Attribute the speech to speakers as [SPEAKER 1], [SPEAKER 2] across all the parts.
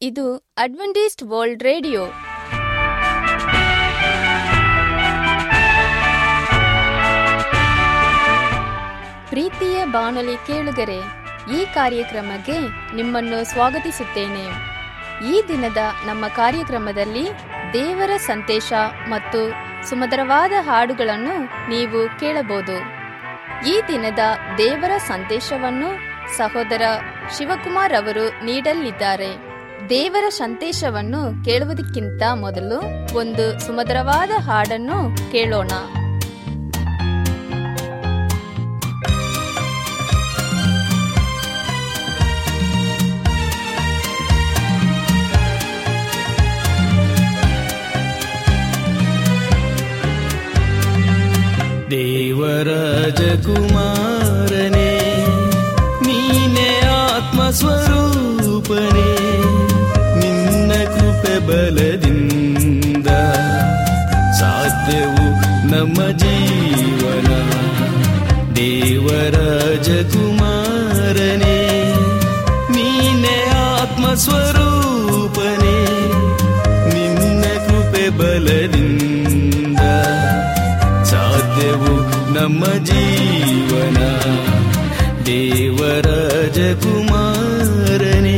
[SPEAKER 1] ಇದು Adventist world radio ಪ್ರೀತಿಯ ಬಾನುಲಿ ಕೇಳುಗರೆ ಈ ಕಾರ್ಯಕ್ರಮಕ್ಕೆ ನಿಮ್ಮನ್ನು ಸ್ವಾಗತಿಸುತ್ತೇನೆ ಈ ದಿನದ ನಮ್ಮ ಕಾರ್ಯಕ್ರಮದಲ್ಲಿ ದೇವರ ಸಂದೇಶ ಮತ್ತು ಸುಮಧುರವಾದ ಹಾಡುಗಳನ್ನು ನೀವು ಕೇಳಬಹುದು ಈ ದಿನದ ದೇವರ ಸಂದೇಶವನ್ನು ಸಹೋದರ ಶಿವಕುಮಾರ್ ಅವರು ನೀಡಲಿದ್ದಾರೆ ದೇವರ ಸಂದೇಶವನ್ನು ಕೇಳುವುದಕ್ಕಿಂತ ಮೊದಲು ಒಂದು ಸುಮಧುರವಾದ ಹಾಡನ್ನು ಕೇಳೋಣ
[SPEAKER 2] ದೇವರಾಜಕುಮಾರನೇ ನೀನೆ ಆತ್ಮಸ್ವರೂಪನೇ ನಿನ್ನ ಕೃಪೆ ಬಲದಿಂದ ಸಾಧ್ಯವು ನಮ್ಮ ಜೀವನ ದೇವರಾಜಕುಮಾರನೇ ನೀನೆ ಆತ್ಮಸ್ವರೂಪನೇ ನಿನ್ನ ಕೃಪೆ ಬಲದಿಂದ ಸಾಧ್ಯವು ನಮ್ಮ ಜೀವನ ದೇವರಾಜಕುಮಾರನೇ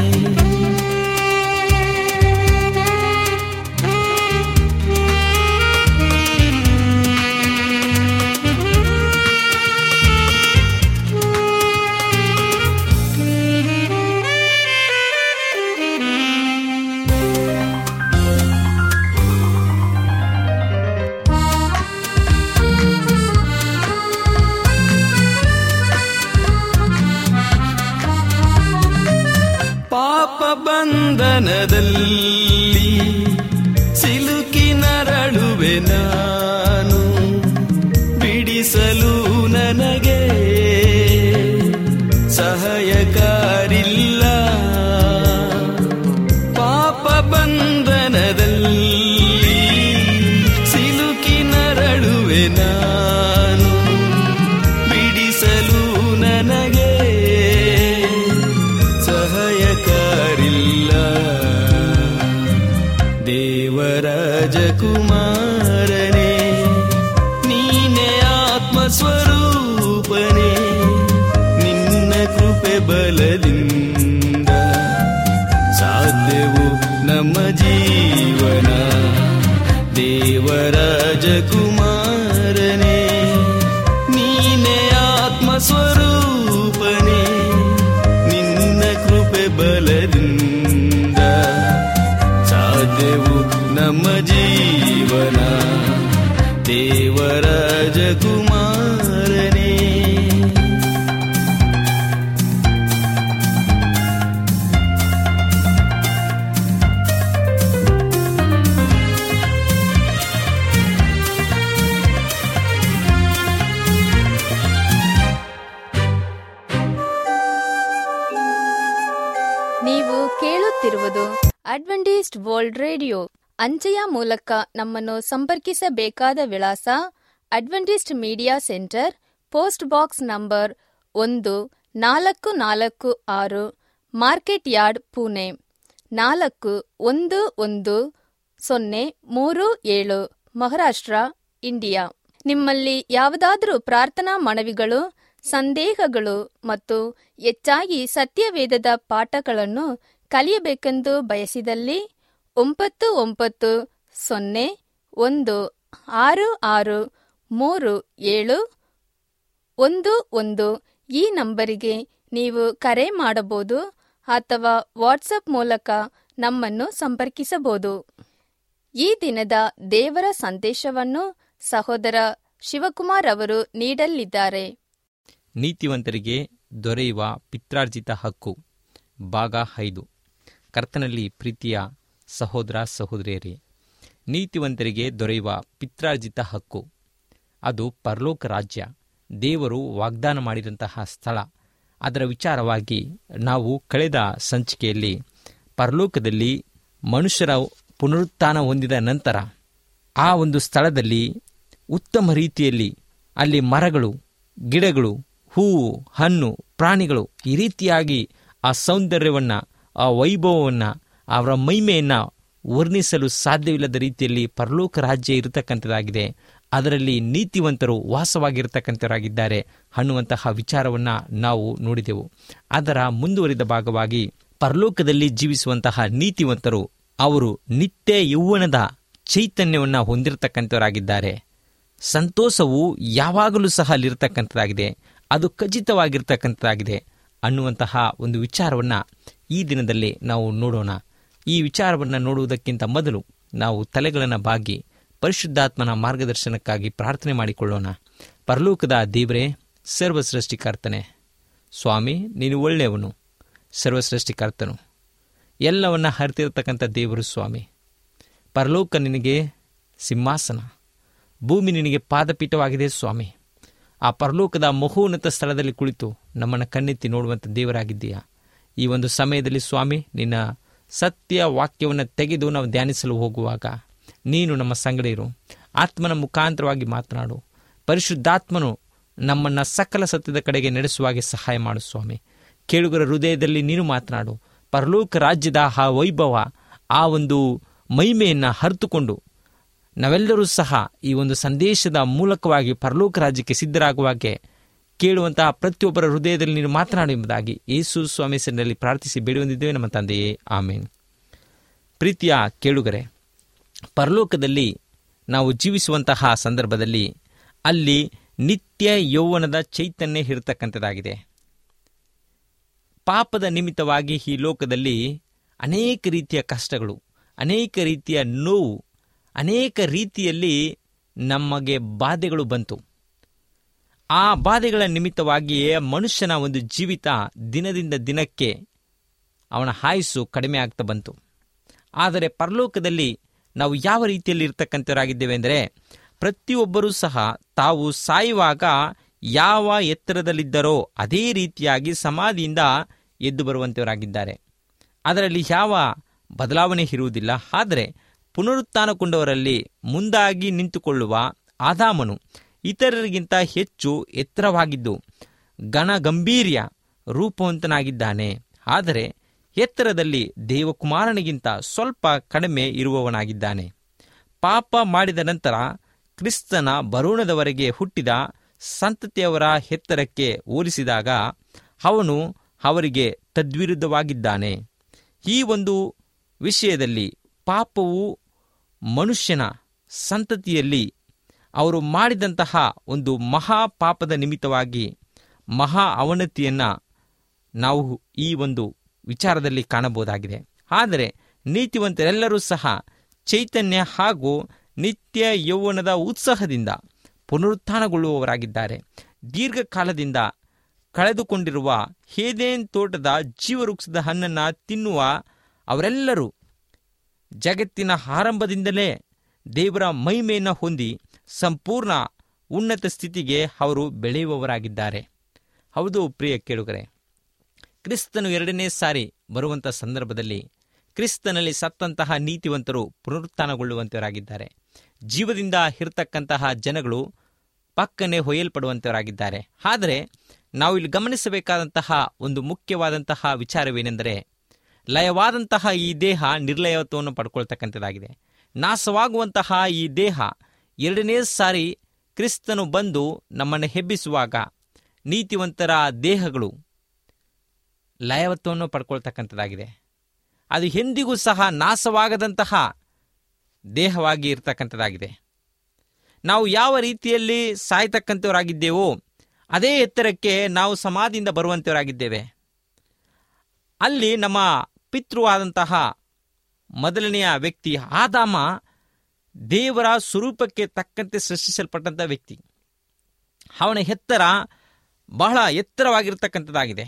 [SPEAKER 2] ಪಾಪ ಬಂಧನದಲ್ಲಿ ಸಿಲುಕಿ ನರಳುವೆ ನಾನು ಬಿಡಿಸಲು ನನಗೆ ಸಹಾಯಕಾರಿಲ್ಲ ಪಾಪ ಬಂಧನದಲ್ಲಿ ಸಿಲುಕಿ ನರಳುವೆ ನಾನು ಬಿಡಿಸಲು ನನಗೆ ಸಹಾಯಕಾರಿಲ್ಲ ದೇವರಾಜಕುಮಾರನೇ ನೀನೆ ಆತ್ಮಸ್ವರೂಪನೇ ನಿನ್ನ ಕೃಪೆ ಬಲದಿಂದ ಸಾಧ್ಯವು ನಮ್ಮ ಜೀವನ ದೇವರಾಜಕುಮಾರನೇ ನೀನೆ ಆತ್ಮಸ್ವರೂಪನೇ ನಿನ್ನ ಕೃಪೆ ಬಲದಿಂದ ಸಾಧ್ಯವು ನಮ್ಮ ಜೀವನ ದೇವರಾಜಕುಮಾರನೇ
[SPEAKER 1] ನೀವು ಕೇಳುತ್ತಿರುವುದು ಅಡ್ವೆಂಟಿಸ್ಟ್ ವರ್ಲ್ಡ್ ರೇಡಿಯೋ ಅಂಚೆಯ ಮೂಲಕ ನಮ್ಮನ್ನು ಸಂಪರ್ಕಿಸಬೇಕಾದ ವಿಳಾಸ Adventist media center post box number ಒಂದು ನಾಲ್ಕು ನಾಲ್ಕು ಆರು ಮಾರ್ಕೆಟ್ ಯಾರ್ಡ್ ಪುಣೆ ನಾಲ್ಕು ಒಂದು ಒಂದು ಸೊನ್ನೆ ಮೂರು ಏಳು ಮಹಾರಾಷ್ಟ್ರ ಇಂಡಿಯಾ ನಿಮ್ಮಲ್ಲಿ ಯಾವುದಾದರೂ ಪ್ರಾರ್ಥನಾ ಮನವಿಗಳು ಸಂದೇಹಗಳು ಮತ್ತು ಹೆಚ್ಚಾಗಿ ಸತ್ಯವೇದದ ಪಾಠಗಳನ್ನು ಕಲಿಯಬೇಕೆಂದು ಬಯಸಿದಲ್ಲಿ ಒಂಬತ್ತು ಒಂಬತ್ತು ಸೊನ್ನೆ ಒಂದು ಆರು ಆರು ಮೂರು ಏಳು ಒಂದು ಒಂದು ಈ ನಂಬರಿಗೆ ನೀವು ಕರೆ ಮಾಡಬಹುದು ಅಥವಾ ವಾಟ್ಸಪ್ ಮೂಲಕ ನಮ್ಮನ್ನು ಸಂಪರ್ಕಿಸಬಹುದು ಈ ದಿನದ ದೇವರ ಸಂದೇಶವನ್ನು ಸಹೋದರ ಶಿವಕುಮಾರ್ ಅವರು ನೀಡಲಿದ್ದಾರೆ
[SPEAKER 3] ನೀತಿವಂತರಿಗೆ ದೊರೆಯುವ ಪಿತ್ರಾರ್ಜಿತ ಹಕ್ಕು ಭಾಗ ಐದು ಕರ್ತನಲ್ಲಿ ಪ್ರೀತಿಯ ಸಹೋದರ ಸಹೋದರಿಯರೇ ನೀತಿವಂತರಿಗೆ ದೊರೆಯುವ ಪಿತ್ರಾರ್ಜಿತ ಹಕ್ಕು ಅದು ಪರಲೋಕ ರಾಜ್ಯ ದೇವರು ವಾಗ್ದಾನ ಮಾಡಿದಂತಹ ಸ್ಥಳ ಅದರ ವಿಚಾರವಾಗಿ ನಾವು ಕಳೆದ ಸಂಚಿಕೆಯಲ್ಲಿ ಪರಲೋಕದಲ್ಲಿ ಮನುಷ್ಯರ ಪುನರುತ್ಥಾನ ಹೊಂದಿದ ನಂತರ ಆ ಒಂದು ಸ್ಥಳದಲ್ಲಿ ಉತ್ತಮ ರೀತಿಯಲ್ಲಿ ಅಲ್ಲಿ ಮರಗಳು ಗಿಡಗಳು ಹೂವು ಹಣ್ಣು ಪ್ರಾಣಿಗಳು ಈ ರೀತಿಯಾಗಿ ಆ ಸೌಂದರ್ಯವನ್ನು ಆ ವೈಭವವನ್ನು ಅವರ ಮಹಿಮೆಯನ್ನು ವರ್ಣಿಸಲು ಸಾಧ್ಯವಿಲ್ಲದ ರೀತಿಯಲ್ಲಿ ಪರಲೋಕ ರಾಜ್ಯ ಇರತಕ್ಕಂಥದ್ದಾಗಿದೆ ಅದರಲ್ಲಿ ನೀತಿವಂತರು ವಾಸವಾಗಿರ್ತಕ್ಕಂಥವರಾಗಿದ್ದಾರೆ ಅನ್ನುವಂತಹ ವಿಚಾರವನ್ನು ನಾವು ನೋಡಿದೆವು ಅದರ ಮುಂದುವರಿದ ಭಾಗವಾಗಿ ಪರಲೋಕದಲ್ಲಿ ಜೀವಿಸುವಂತಹ ನೀತಿವಂತರು ಅವರು ನಿತ್ಯ ಯೌವನದ ಚೈತನ್ಯವನ್ನು ಹೊಂದಿರತಕ್ಕಂಥವರಾಗಿದ್ದಾರೆ ಸಂತೋಷವು ಯಾವಾಗಲೂ ಸಹ ಅಲ್ಲಿರ್ತಕ್ಕಂಥದ್ದಾಗಿದೆ ಅದು ಖಚಿತವಾಗಿರ್ತಕ್ಕಂಥದ್ದಾಗಿದೆ ಅನ್ನುವಂತಹ ಒಂದು ವಿಚಾರವನ್ನು ಈ ದಿನದಲ್ಲಿ ನಾವು ನೋಡೋಣ ಈ ವಿಚಾರವನ್ನು ನೋಡುವುದಕ್ಕಿಂತ ಮೊದಲು ನಾವು ತಲೆಗಳನ್ನು ಬಾಗಿ ಪರಿಶುದ್ಧಾತ್ಮನ ಮಾರ್ಗದರ್ಶನಕ್ಕಾಗಿ ಪ್ರಾರ್ಥನೆ ಮಾಡಿಕೊಳ್ಳೋಣ ಪರಲೋಕದ ದೇವರೇ ಸರ್ವಸೃಷ್ಟಿಕರ್ತನೆ ಸ್ವಾಮಿ ನೀನು ಒಳ್ಳೆಯವನು ಸರ್ವಸೃಷ್ಟಿಕರ್ತನು ಎಲ್ಲವನ್ನ ಹರಿತಿರತಕ್ಕಂಥ ದೇವರು ಸ್ವಾಮಿ ಪರಲೋಕ ನಿನಗೆ ಸಿಂಹಾಸನ ಭೂಮಿ ನಿನಗೆ ಪಾದಪೀಠವಾಗಿದೆ ಸ್ವಾಮಿ ಆ ಪರಲೋಕದ ಮಹೋನ್ನತ ಸ್ಥಳದಲ್ಲಿ ಕುಳಿತು ನಮ್ಮನ್ನು ಕಣ್ಣೆತ್ತಿ ನೋಡುವಂಥ ದೇವರಾಗಿದ್ದೀಯಾ ಈ ಒಂದು ಸಮಯದಲ್ಲಿ ಸ್ವಾಮಿ ನಿನ್ನ ಸತ್ಯ ವಾಕ್ಯವನ್ನು ತೆಗೆದು ನಾವು ಧ್ಯಾನಿಸಲು ಹೋಗುವಾಗ ನೀನು ನಮ್ಮ ಸಂಗಡಿರು ಆತ್ಮನ ಮುಖಾಂತರವಾಗಿ ಮಾತನಾಡು ಪರಿಶುದ್ಧಾತ್ಮನು ನಮ್ಮನ್ನು ಸಕಲ ಸತ್ಯದ ಕಡೆಗೆ ನಡೆಸುವಾಗೆ ಸಹಾಯ ಮಾಡು ಸ್ವಾಮಿ ಕೇಳುಗರ ಹೃದಯದಲ್ಲಿ ನೀನು ಮಾತನಾಡು ಪರಲೋಕ ರಾಜ್ಯದ ಆ ವೈಭವ ಆ ಒಂದು ಮಹಿಮೆಯನ್ನು ಹರಿತುಕೊಂಡು ನಾವೆಲ್ಲರೂ ಸಹ ಈ ಒಂದು ಸಂದೇಶದ ಮೂಲಕವಾಗಿ ಪರಲೋಕ ರಾಜ್ಯಕ್ಕೆ ಸಿದ್ಧರಾಗುವಾಗೆ ಕೇಳುವಂತಹ ಪ್ರತಿಯೊಬ್ಬರ ಹೃದಯದಲ್ಲಿ ನೀನು ಮಾತನಾಡು ಎಂಬುದಾಗಿ ಯೇಸು ಸ್ವಾಮಿ ಹೆಸರಿನಲ್ಲಿ ಪ್ರಾರ್ಥಿಸಿ ಬೇಡುವಂದಿದ್ದೇವೆ ನಮ್ಮ ತಂದೆಯೇ ಆಮೇನ್ ಪ್ರೀತಿಯ ಕೇಳುಗರೆ ಪರಲೋಕದಲ್ಲಿ ನಾವು ಜೀವಿಸುವಂತಹ ಸಂದರ್ಭದಲ್ಲಿ ಅಲ್ಲಿ ನಿತ್ಯ ಯೌವನದ ಚೈತನ್ಯ ಇರತಕ್ಕಂಥದ್ದಾಗಿದೆ ಪಾಪದ ನಿಮಿತ್ತವಾಗಿ ಈ ಲೋಕದಲ್ಲಿ ಅನೇಕ ರೀತಿಯ ಕಷ್ಟಗಳು ಅನೇಕ ರೀತಿಯ ನೋವು ಅನೇಕ ರೀತಿಯಲ್ಲಿ ನಮಗೆ ಬಾಧೆಗಳು ಬಂತು ಆ ಬಾಧೆಗಳ ನಿಮಿತ್ತವಾಗಿಯೇ ಮನುಷ್ಯನ ಒಂದು ಜೀವಿತ ದಿನದಿಂದ ದಿನಕ್ಕೆ ಅವನ ಆಯುಸ್ಸು ಕಡಿಮೆ ಆಗ್ತಾ ಬಂತು ಆದರೆ ಪರಲೋಕದಲ್ಲಿ ನಾವು ಯಾವ ರೀತಿಯಲ್ಲಿ ಇರ್ತಕ್ಕಂಥವರಾಗಿದ್ದೇವೆ ಅಂದರೆ ಪ್ರತಿಯೊಬ್ಬರೂ ಸಹ ತಾವು ಸಾಯುವಾಗ ಯಾವ ಎತ್ತರದಲ್ಲಿದ್ದರೋ ಅದೇ ರೀತಿಯಾಗಿ ಸಮಾಧಿಯಿಂದ ಎದ್ದು ಬರುವಂಥವರಾಗಿದ್ದಾರೆ ಅದರಲ್ಲಿ ಯಾವ ಬದಲಾವಣೆ ಇರುವುದಿಲ್ಲ ಆದರೆ ಪುನರುತ್ಥಾನಗೊಂಡವರಲ್ಲಿ ಮುಂದಾಗಿ ನಿಂತುಕೊಳ್ಳುವ ಆದಾಮನು ಇತರರಿಗಿಂತ ಹೆಚ್ಚು ಎತ್ತರವಾಗಿದ್ದು ಗಣಗಂಭೀರ್ಯ ರೂಪವಂತನಾಗಿದ್ದಾನೆ ಆದರೆ ಎತ್ತರದಲ್ಲಿ ದೇವಕುಮಾರನಿಗಿಂತ ಸ್ವಲ್ಪ ಕಡಿಮೆ ಇರುವವನಾಗಿದ್ದಾನೆ ಪಾಪ ಮಾಡಿದ ನಂತರ ಕ್ರಿಸ್ತನ ಬರೋಣದವರೆಗೆ ಹುಟ್ಟಿದ ಸಂತತಿಯವರ ಎತ್ತರಕ್ಕೆ ಹೋಲಿಸಿದಾಗ ಅವನು ಅವರಿಗೆ ತದ್ವಿರುದ್ಧವಾಗಿದ್ದಾನೆ ಈ ಒಂದು ವಿಷಯದಲ್ಲಿ ಪಾಪವು ಮನುಷ್ಯನ ಸಂತತಿಯಲ್ಲಿ ಅವರು ಮಾಡಿದಂತಹ ಒಂದು ಮಹಾ ಪಾಪದ ನಿಮಿತ್ತವಾಗಿ ಮಹಾ ಅವನತಿಯನ್ನು ನಾವು ಈ ಒಂದು ವಿಚಾರದಲ್ಲಿ ಕಾಣಬಹುದಾಗಿದೆ ಆದರೆ ನೀತಿವಂತರೆಲ್ಲರೂ ಸಹ ಚೈತನ್ಯ ಹಾಗೂ ನಿತ್ಯ ಯೌವನದ ಉತ್ಸಾಹದಿಂದ ಪುನರುತ್ಥಾನಗೊಳ್ಳುವವರಾಗಿದ್ದಾರೆ ದೀರ್ಘಕಾಲದಿಂದ ಕಳೆದುಕೊಂಡಿರುವ ಹೇದೇನ್ ತೋಟದ ಜೀವವೃಕ್ಷದ ಹಣ್ಣನ್ನು ತಿನ್ನುವ ಅವರೆಲ್ಲರೂ ಜಗತ್ತಿನ ಆರಂಭದಿಂದಲೇ ದೇವರ ಮಹಿಮೆಯನ್ನು ಹೊಂದಿ ಸಂಪೂರ್ಣ ಉನ್ನತ ಸ್ಥಿತಿಗೆ ಅವರು ಬೆಳೆಯುವವರಾಗಿದ್ದಾರೆ ಹೌದು ಪ್ರಿಯ ಕೇಳುಗರೆ ಕ್ರಿಸ್ತನು ಎರಡನೇ ಸಾರಿ ಬರುವಂಥ ಸಂದರ್ಭದಲ್ಲಿ ಕ್ರಿಸ್ತನಲ್ಲಿ ಸತ್ತಂತಹ ನೀತಿವಂತರು ಪುನರುತ್ಥಾನಗೊಳ್ಳುವಂತವರಾಗಿದ್ದಾರೆ ಜೀವದಿಂದ ಇರತಕ್ಕಂತಹ ಜನಗಳು ಪಕ್ಕನೆ ಹೊಯ್ಯಲ್ಪಡುವಂತವರಾಗಿದ್ದಾರೆ ಆದರೆ ನಾವು ಇಲ್ಲಿ ಗಮನಿಸಬೇಕಾದಂತಹ ಒಂದು ಮುಖ್ಯವಾದಂತಹ ವಿಚಾರವೇನೆಂದರೆ ಲಯವಾದಂತಹ ಈ ದೇಹ ನಿರ್ಲಯತ್ವವನ್ನು ಪಡ್ಕೊಳ್ತಕ್ಕಂಥದ್ದಾಗಿದೆ ನಾಶವಾಗುವಂತಹ ಈ ದೇಹ ಎರಡನೇ ಸಾರಿ ಕ್ರಿಸ್ತನು ಬಂದು ನಮ್ಮನ್ನು ಹೆಬ್ಬಿಸುವಾಗ ನೀತಿವಂತರ ದೇಹಗಳು ಲಯವತ್ವವನ್ನು ಪಡ್ಕೊಳ್ತಕ್ಕಂಥದ್ದಾಗಿದೆ ಅದು ಎಂದಿಗೂ ಸಹ ನಾಶವಾಗದಂತಹ ದೇಹವಾಗಿ ಇರತಕ್ಕಂಥದ್ದಾಗಿದೆ ನಾವು ಯಾವ ರೀತಿಯಲ್ಲಿ ಸಾಯ್ತಕ್ಕಂಥವರಾಗಿದ್ದೇವೋ ಅದೇ ಎತ್ತರಕ್ಕೆ ನಾವು ಸಮಾಧಿಯಿಂದ ಬರುವಂಥವರಾಗಿದ್ದೇವೆ ಅಲ್ಲಿ ನಮ್ಮ ಪಿತೃವಾದಂತಹ ಮೊದಲನೆಯ ವ್ಯಕ್ತಿ ಆದಾಮ ದೇವರ ಸ್ವರೂಪಕ್ಕೆ ತಕ್ಕಂತೆ ಸೃಷ್ಟಿಸಲ್ಪಟ್ಟಂಥ ವ್ಯಕ್ತಿ ಅವನ ಎತ್ತರ ಬಹಳ ಎತ್ತರವಾಗಿರ್ತಕ್ಕಂಥದ್ದಾಗಿದೆ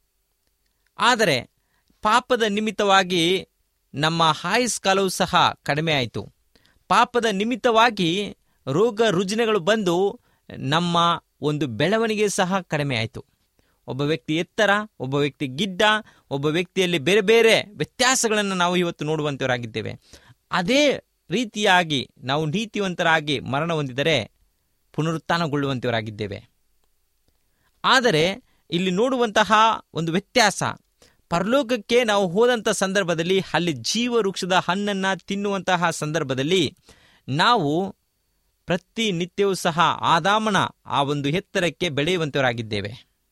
[SPEAKER 3] ಆದರೆ ಪಾಪದ ನಿಮಿತ್ತವಾಗಿ ನಮ್ಮ ಆಯುಸ್ ಕಾಲವೂ ಸಹ ಕಡಿಮೆ ಆಯಿತು ಪಾಪದ ನಿಮಿತ್ತವಾಗಿ ರೋಗ ರುಜಿನಗಳು ಬಂದು ನಮ್ಮ ಒಂದು ಬೆಳವಣಿಗೆ ಸಹ ಕಡಿಮೆ ಆಯಿತು ಒಬ್ಬ ವ್ಯಕ್ತಿ ಎತ್ತರ ಒಬ್ಬ ವ್ಯಕ್ತಿ ಗಿಡ್ಡ ಒಬ್ಬ ವ್ಯಕ್ತಿಯಲ್ಲಿ ಬೇರೆ ಬೇರೆ ವ್ಯತ್ಯಾಸಗಳನ್ನು ನಾವು ಇವತ್ತು ನೋಡುವಂತವರಾಗಿದ್ದೇವೆ ಅದೇ ರೀತಿಯಾಗಿ ನಾವು ನೀತಿವಂತರಾಗಿ ಮರಣ ಹೊಂದಿದರೆ ಪುನರುತ್ಥಾನಗೊಳ್ಳುವಂತವರಾಗಿದ್ದೇವೆ ಆದರೆ ಇಲ್ಲಿ ನೋಡುವಂತಹ ಒಂದು ವ್ಯತ್ಯಾಸ ಪರಲೋಕಕ್ಕೆ ನಾವು ಹೋದಂಥ ಸಂದರ್ಭದಲ್ಲಿ ಅಲ್ಲಿ ಜೀವ ವೃಕ್ಷದ ಹಣ್ಣನ್ನು ತಿನ್ನುವಂತಹ ಸಂದರ್ಭದಲ್ಲಿ ನಾವು ಪ್ರತಿನಿತ್ಯವೂ ಸಹ ಆದಾಮನ ಆ ಒಂದು ಎತ್ತರಕ್ಕೆ ಬೆಳೆಯುವಂತವರಾಗಿದ್ದೇವೆ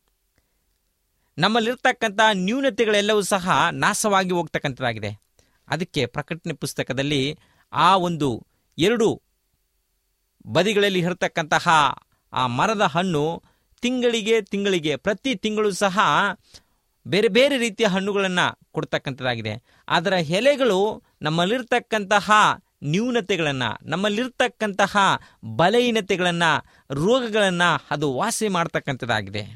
[SPEAKER 3] ನಮ್ಮಲ್ಲಿರ್ತಕ್ಕಂಥ ನ್ಯೂನತೆಗಳೆಲ್ಲವೂ ಸಹ ನಾಶವಾಗಿ ಹೋಗ್ತಕ್ಕಂಥದ್ದಾಗಿದೆ ಅದಕ್ಕೆ ಪ್ರಕಟಣೆ ಪುಸ್ತಕದಲ್ಲಿ ಆ ಒಂದು ಎರಡು ಬದಿಗಳಲ್ಲಿ ಇರತಕ್ಕಂತಹ ಆ ಮರದ ಹಣ್ಣು ತಿಂಗಳಿಗೆ ತಿಂಗಳಿಗೆ ಪ್ರತಿ ತಿಂಗಳು ಸಹ ಬೇರೆ ಬೇರೆ ರೀತಿಯ ಹಣ್ಣುಗಳನ್ನು ಕೊಡ್ತಕ್ಕಂಥದ್ದಾಗಿದೆ ಅದರ ಎಲೆಗಳು ನಮ್ಮಲ್ಲಿರ್ತಕ್ಕಂತಹ ನ್ಯೂನತೆಗಳನ್ನು ನಮ್ಮಲ್ಲಿರ್ತಕ್ಕಂತಹ ಬಲಹೀನತೆಗಳನ್ನು ರೋಗಗಳನ್ನು ಅದು ವಾಸಿ ಮಾಡ್ತಕ್ಕಂಥದ್ದಾಗಿದೆ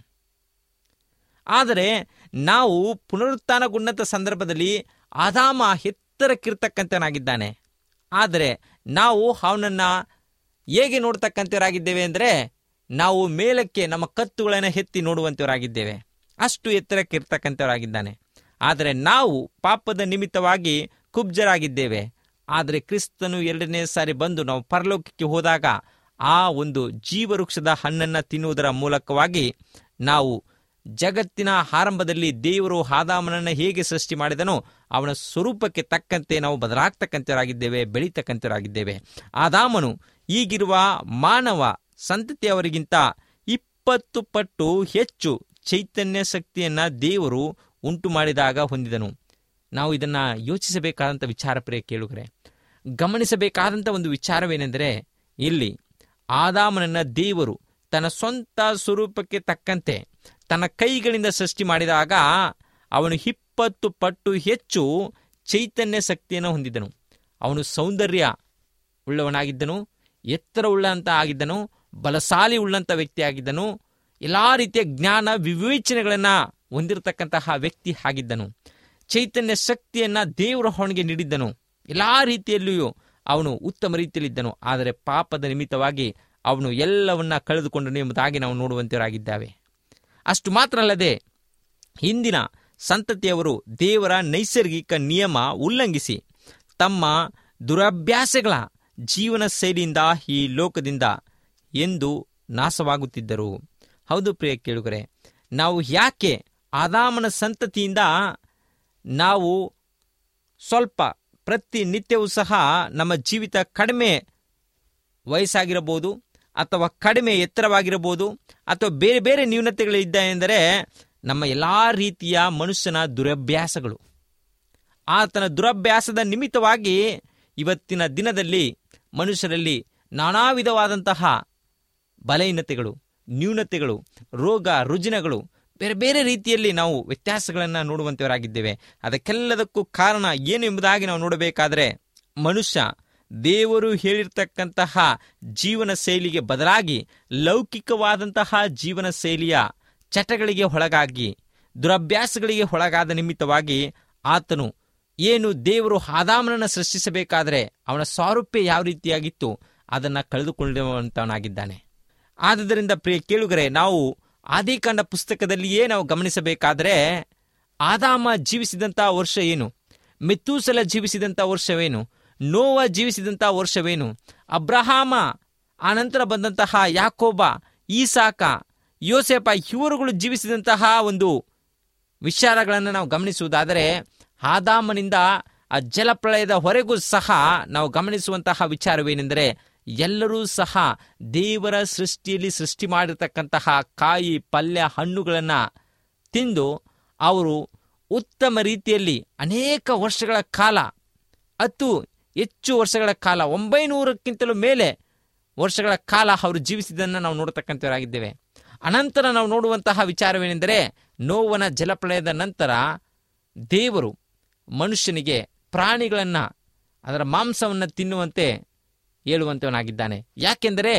[SPEAKER 3] ಆದರೆ ನಾವು ಪುನರುತ್ಥಾನಗೊಂಡಂಥ ಸಂದರ್ಭದಲ್ಲಿ ಆದಾಮ ಎತ್ತರಕ್ಕಿರ್ತಕ್ಕಂಥನಾಗಿದ್ದಾನೆ ಆದರೆ ನಾವು ಅವನನ್ನು ಹೇಗೆ ನೋಡ್ತಕ್ಕಂಥವರಾಗಿದ್ದೇವೆ ಅಂದರೆ ನಾವು ಮೇಲಕ್ಕೆ ನಮ್ಮ ಕತ್ತುಗಳನ್ನು ಎತ್ತಿ ನೋಡುವಂಥವರಾಗಿದ್ದೇವೆ ಅಷ್ಟು ಎತ್ತರಕ್ಕೆ ಇರ್ತಕ್ಕಂಥವರಾಗಿದ್ದಾನೆ ಆದರೆ ನಾವು ಪಾಪದ ನಿಮಿತ್ತವಾಗಿ ಕುಬ್ಜರಾಗಿದ್ದೇವೆ ಆದರೆ ಕ್ರಿಸ್ತನು ಎರಡನೇ ಸಾರಿ ಬಂದು ನಾವು ಪರಲೋಕಕ್ಕೆ ಹೋದಾಗ ಆ ಒಂದು ಜೀವವೃಕ್ಷದ ಹಣ್ಣನ್ನು ತಿನ್ನುವುದರ ಮೂಲಕವಾಗಿ ನಾವು ಜಗತ್ತಿನ ಆರಂಭದಲ್ಲಿ ದೇವರು ಆದಾಮನನ್ನು ಹೇಗೆ ಸೃಷ್ಟಿ ಮಾಡಿದನೋ ಅವನ ಸ್ವರೂಪಕ್ಕೆ ತಕ್ಕಂತೆ ನಾವು ಬದಲಾಗ್ತಕ್ಕಂಥವರಾಗಿದ್ದೇವೆ ಬೆಳೀತಕ್ಕಂಥವರಾಗಿದ್ದೇವೆ ಆದಾಮನು ಈಗಿರುವ ಮಾನವ ಸಂತತಿಯವರಿಗಿಂತ ಇಪ್ಪತ್ತು ಪಟ್ಟು ಹೆಚ್ಚು ಚೈತನ್ಯ ಶಕ್ತಿಯನ್ನ ದೇವರು ಉಂಟು ಮಾಡಿದಾಗ ಹೊಂದಿದನು ನಾವು ಇದನ್ನ ಯೋಚಿಸಬೇಕಾದಂಥ ವಿಚಾರ ಪ್ರಿಯ ಕೇಳುಗರೆ ಗಮನಿಸಬೇಕಾದಂಥ ಒಂದು ವಿಚಾರವೇನೆಂದರೆ ಇಲ್ಲಿ ಆದಾಮನನ್ನ ದೇವರು ತನ್ನ ಸ್ವಂತ ಸ್ವರೂಪಕ್ಕೆ ತಕ್ಕಂತೆ ತನ್ನ ಕೈಗಳಿಂದ ಸೃಷ್ಟಿ ಮಾಡಿದಾಗ ಅವನು ಇಪ್ಪತ್ತು ಪಟ್ಟು ಹೆಚ್ಚು ಚೈತನ್ಯ ಶಕ್ತಿಯನ್ನು ಹೊಂದಿದ್ದನು ಅವನು ಸೌಂದರ್ಯ ಉಳ್ಳವನಾಗಿದ್ದನು ಎತ್ತರ ಉಳ್ಳಂತ ಆಗಿದ್ದನು ಬಲಶಾಲಿ ಉಳ್ಳಂಥ ವ್ಯಕ್ತಿ ಆಗಿದ್ದನು ಎಲ್ಲ ರೀತಿಯ ಜ್ಞಾನ ವಿವೇಚನೆಗಳನ್ನು ಹೊಂದಿರತಕ್ಕಂತಹ ವ್ಯಕ್ತಿ ಆಗಿದ್ದನು ಚೈತನ್ಯ ಶಕ್ತಿಯನ್ನ ದೇವರು ಅವನಿಗೆ ನೀಡಿದ್ದನು ಎಲ್ಲ ರೀತಿಯಲ್ಲಿಯೂ ಅವನು ಉತ್ತಮ ರೀತಿಯಲ್ಲಿದ್ದನು ಆದರೆ ಪಾಪದ ನಿಮಿತ್ತವಾಗಿ ಅವನು ಎಲ್ಲವನ್ನ ಕಳೆದುಕೊಂಡನು ಎಂಬುದಾಗಿ ನಾವು ನೋಡುವಂತವರಾಗಿದ್ದಾವೆ ಅಷ್ಟು ಮಾತ್ರ ಅಲ್ಲದೆ ಹಿಂದಿನ ಸಂತತಿಯವರು ದೇವರ ನೈಸರ್ಗಿಕ ನಿಯಮ ಉಲ್ಲಂಘಿಸಿ ತಮ್ಮ ದುರಭ್ಯಾಸಗಳ ಜೀವನ ಶೈಲಿಯಿಂದ ಈ ಲೋಕದಿಂದ ಎಂದು ನಾಶವಾಗುತ್ತಿದ್ದರು ಹೌದು ಪ್ರಿಯ ಕೇಳುಗರೆ ನಾವು ಯಾಕೆ ಆದಾಮನ ಸಂತತಿಯಿಂದ ನಾವು ಸ್ವಲ್ಪ ಪ್ರತಿನಿತ್ಯವೂ ಸಹ ನಮ್ಮ ಜೀವಿತ ಕಡಿಮೆ ವಯಸ್ಸಾಗಿರಬಹುದು ಅಥವಾ ಕಡಿಮೆ ಎತ್ತರವಾಗಿರಬಹುದು ಅಥವಾ ಬೇರೆ ಬೇರೆ ನ್ಯೂನತೆಗಳಿದ್ದ ಎಂದರೆ ನಮ್ಮ ಎಲ್ಲ ರೀತಿಯ ಮನುಷ್ಯನ ದುರಭ್ಯಾಸಗಳು ಆತನ ದುರಭ್ಯಾಸದ ನಿಮಿತ್ತವಾಗಿ ಇವತ್ತಿನ ದಿನದಲ್ಲಿ ಮನುಷ್ಯರಲ್ಲಿ ನಾನಾ ವಿಧವಾದಂತಹ ಬಲಹೀನತೆಗಳು ನ್ಯೂನತೆಗಳು ರೋಗ ರುಜಿನಗಳು ಬೇರೆ ಬೇರೆ ರೀತಿಯಲ್ಲಿ ನಾವು ವ್ಯತ್ಯಾಸಗಳನ್ನು ನೋಡುವಂತವರಾಗಿದ್ದೇವೆ ಅದಕ್ಕೆಲ್ಲದಕ್ಕೂ ಕಾರಣ ಏನು ಎಂಬುದಾಗಿ ನಾವು ನೋಡಬೇಕಾದರೆ ಮನುಷ್ಯ ದೇವರು ಹೇಳಿರ್ತಕ್ಕಂತಹ ಜೀವನ ಶೈಲಿಗೆ ಬದಲಾಗಿ ಲೌಕಿಕವಾದಂತಹ ಜೀವನ ಶೈಲಿಯ ಚಟಗಳಿಗೆ ಒಳಗಾಗಿ ದುರಭ್ಯಾಸಗಳಿಗೆ ಒಳಗಾದ ನಿಮಿತ್ತವಾಗಿ ಆತನು ಏನು ದೇವರು ಆದಾಮನನ್ನು ಸೃಷ್ಟಿಸಬೇಕಾದರೆ ಅವನ ಸ್ವಾರೂಪ್ಯ ಯಾವ ರೀತಿಯಾಗಿತ್ತು ಅದನ್ನು ಕಳೆದುಕೊಳ್ಳುವಂತವನಾಗಿದ್ದಾನೆ ಆದುದರಿಂದ ಪ್ರಿಯ ಕೇಳುಗರೆ ನಾವು ಆದಿಕಾಂಡ ಪುಸ್ತಕದಲ್ಲಿಯೇ ನಾವು ಗಮನಿಸಬೇಕಾದರೆ ಆದಾಮ ಜೀವಿಸಿದಂಥ ವರ್ಷ ಏನು ಮೆತ್ತೂಸಲ ಜೀವಿಸಿದಂಥ ವರ್ಷವೇನು ನೋವ ಜೀವಿಸಿದಂಥ ವರ್ಷವೇನು ಅಬ್ರಹಾಮ ಆನಂತರ ಬಂದಂತಹ ಯಾಕೋಬ ಈಸಾಕ ಯೋಸೆಪ ಇವರುಗಳು ಜೀವಿಸಿದಂತಹ ಒಂದು ವಿಚಾರಗಳನ್ನು ನಾವು ಗಮನಿಸುವುದಾದರೆ ಆದಾಮನಿಂದ ಆ ಜಲಪ್ರಳಯದ ಹೊರೆಗೂ ಸಹ ನಾವು ಗಮನಿಸುವಂತಹ ವಿಚಾರವೇನೆಂದರೆ ಎಲ್ಲರೂ ಸಹ ದೇವರ ಸೃಷ್ಟಿಯಲ್ಲಿ ಸೃಷ್ಟಿ ಮಾಡಿರ್ತಕ್ಕಂತಹ ಕಾಯಿ ಪಲ್ಯ ಹಣ್ಣುಗಳನ್ನು ತಿಂದು ಅವರು ಉತ್ತಮ ರೀತಿಯಲ್ಲಿ ಅನೇಕ ವರ್ಷಗಳ ಕಾಲ ಹತ್ತು ಹೆಚ್ಚು ವರ್ಷಗಳ ಕಾಲ ಒಂಬೈನೂರಕ್ಕಿಂತಲೂ ಮೇಲೆ ವರ್ಷಗಳ ಕಾಲ ಅವರು ಜೀವಿಸಿದ್ದನ್ನು ನಾವು ನೋಡತಕ್ಕಂಥವರಾಗಿದ್ದೇವೆ ಅನಂತರ ನಾವು ನೋಡುವಂತಹ ವಿಚಾರವೇನೆಂದರೆ ನೋವನ ಜಲಪ್ರಳಯದ ನಂತರ ದೇವರು ಮನುಷ್ಯನಿಗೆ ಪ್ರಾಣಿಗಳನ್ನು ಅದರ ಮಾಂಸವನ್ನು ತಿನ್ನುವಂತೆ ಹೇಳುವಂತವನಾಗಿದ್ದಾನೆ ಯಾಕೆಂದರೆ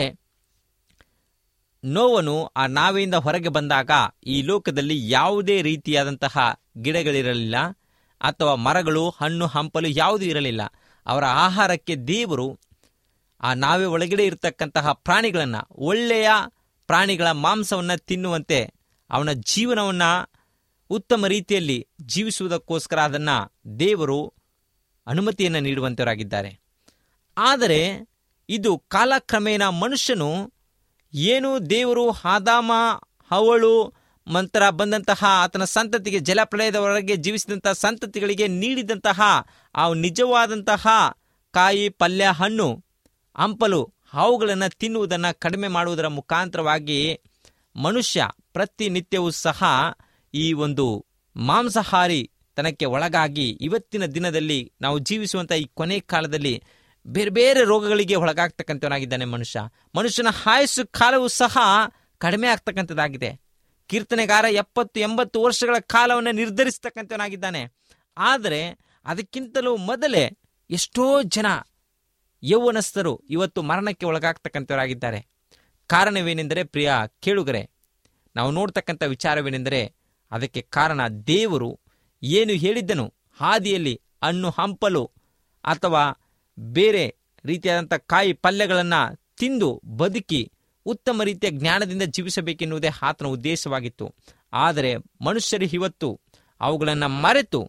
[SPEAKER 3] ನೋವನು ಆ ನಾವೆಯಿಂದ ಹೊರಗೆ ಬಂದಾಗ ಈ ಲೋಕದಲ್ಲಿ ಯಾವುದೇ ರೀತಿಯಾದಂತಹ ಗಿಡಗಳಿರಲಿಲ್ಲ ಅಥವಾ ಮರಗಳು ಹಣ್ಣು ಹಂಪಲು ಯಾವುದೂ ಇರಲಿಲ್ಲ ಅವರ ಆಹಾರಕ್ಕೆ ದೇವರು ಆ ನಾವೇ ಒಳಗಡೆ ಇರತಕ್ಕಂತಹ ಪ್ರಾಣಿಗಳನ್ನು ಒಳ್ಳೆಯ ಪ್ರಾಣಿಗಳ ಮಾಂಸವನ್ನು ತಿನ್ನುವಂತೆ ಅವನ ಜೀವನವನ್ನು ಉತ್ತಮ ರೀತಿಯಲ್ಲಿ ಜೀವಿಸುವುದಕ್ಕೋಸ್ಕರ ಅದನ್ನು ದೇವರು ಅನುಮತಿಯನ್ನು ನೀಡುವಂತವರಾಗಿದ್ದಾರೆ ಆದರೆ ಇದು ಕಾಲಕ್ರಮೇಣ ಮನುಷ್ಯನು ಏನು ದೇವರು ಆದಾಮ ಅವಳು ನಂತರ ಬಂದಂತಹ ಆತನ ಸಂತತಿಗೆ ಜಲಪ್ರಳಯದವರೆಗೆ ಜೀವಿಸಿದಂತಹ ಸಂತತಿಗಳಿಗೆ ನೀಡಿದಂತಹ ಆ ನಿಜವಾದಂತಹ ಕಾಯಿ ಪಲ್ಯ ಹಣ್ಣು ಹಂಪಲು ಹಾವುಗಳನ್ನು ತಿನ್ನುವುದನ್ನು ಕಡಿಮೆ ಮಾಡುವುದರ ಮುಖಾಂತರವಾಗಿ ಮನುಷ್ಯ ಪ್ರತಿನಿತ್ಯವೂ ಸಹ ಈ ಒಂದು ಮಾಂಸಾಹಾರಿ ತನಕ್ಕೆ ಒಳಗಾಗಿ ಇವತ್ತಿನ ದಿನದಲ್ಲಿ ನಾವು ಜೀವಿಸುವಂಥ ಈ ಕೊನೆ ಕಾಲದಲ್ಲಿ ಬೇರೆ ಬೇರೆ ರೋಗಗಳಿಗೆ ಒಳಗಾಗ್ತಕ್ಕಂಥವನಾಗಿದ್ದಾನೆ ಮನುಷ್ಯ ಮನುಷ್ಯನ ಆಯಸ್ಸು ಕಾಲವೂ ಸಹ ಕಡಿಮೆ ಆಗ್ತಕ್ಕಂಥದ್ದಾಗಿದೆ ಕೀರ್ತನೆಗಾರ ಎಪ್ಪತ್ತು ಎಂಬತ್ತು ವರ್ಷಗಳ ಕಾಲವನ್ನು ನಿರ್ಧರಿಸ್ತಕ್ಕಂಥವನಾಗಿದ್ದಾನೆ ಆದರೆ ಅದಕ್ಕಿಂತಲೂ ಮೊದಲೇ ಎಷ್ಟೋ ಜನ ಯೌವನಸ್ಥರು ಇವತ್ತು ಮರಣಕ್ಕೆ ಒಳಗಾಗ್ತಕ್ಕಂಥವರಾಗಿದ್ದಾರೆ ಕಾರಣವೇನೆಂದರೆ ಪ್ರಿಯ ಕೇಳುಗರೆ ನಾವು ನೋಡ್ತಕ್ಕಂಥ ವಿಚಾರವೇನೆಂದರೆ ಅದಕ್ಕೆ ಕಾರಣ ದೇವರು ಏನು ಹೇಳಿದ್ದನು ಹಾದಿಯಲ್ಲಿ ಹಣ್ಣು ಹಂಪಲು ಅಥವಾ ಬೇರೆ ರೀತಿಯಾದಂಥ ಕಾಯಿ ಪಲ್ಯಗಳನ್ನು ತಿಂದು ಬದುಕಿ ಉತ್ತಮ ರೀತಿಯ ಜ್ಞಾನದಿಂದ ಜೀವಿಸಬೇಕೆನ್ನುವುದೇ ಆತನ ಉದ್ದೇಶವಾಗಿತ್ತು ಆದರೆ ಮನುಷ್ಯರು ಇವತ್ತು ಅವುಗಳನ್ನು ಮರೆತು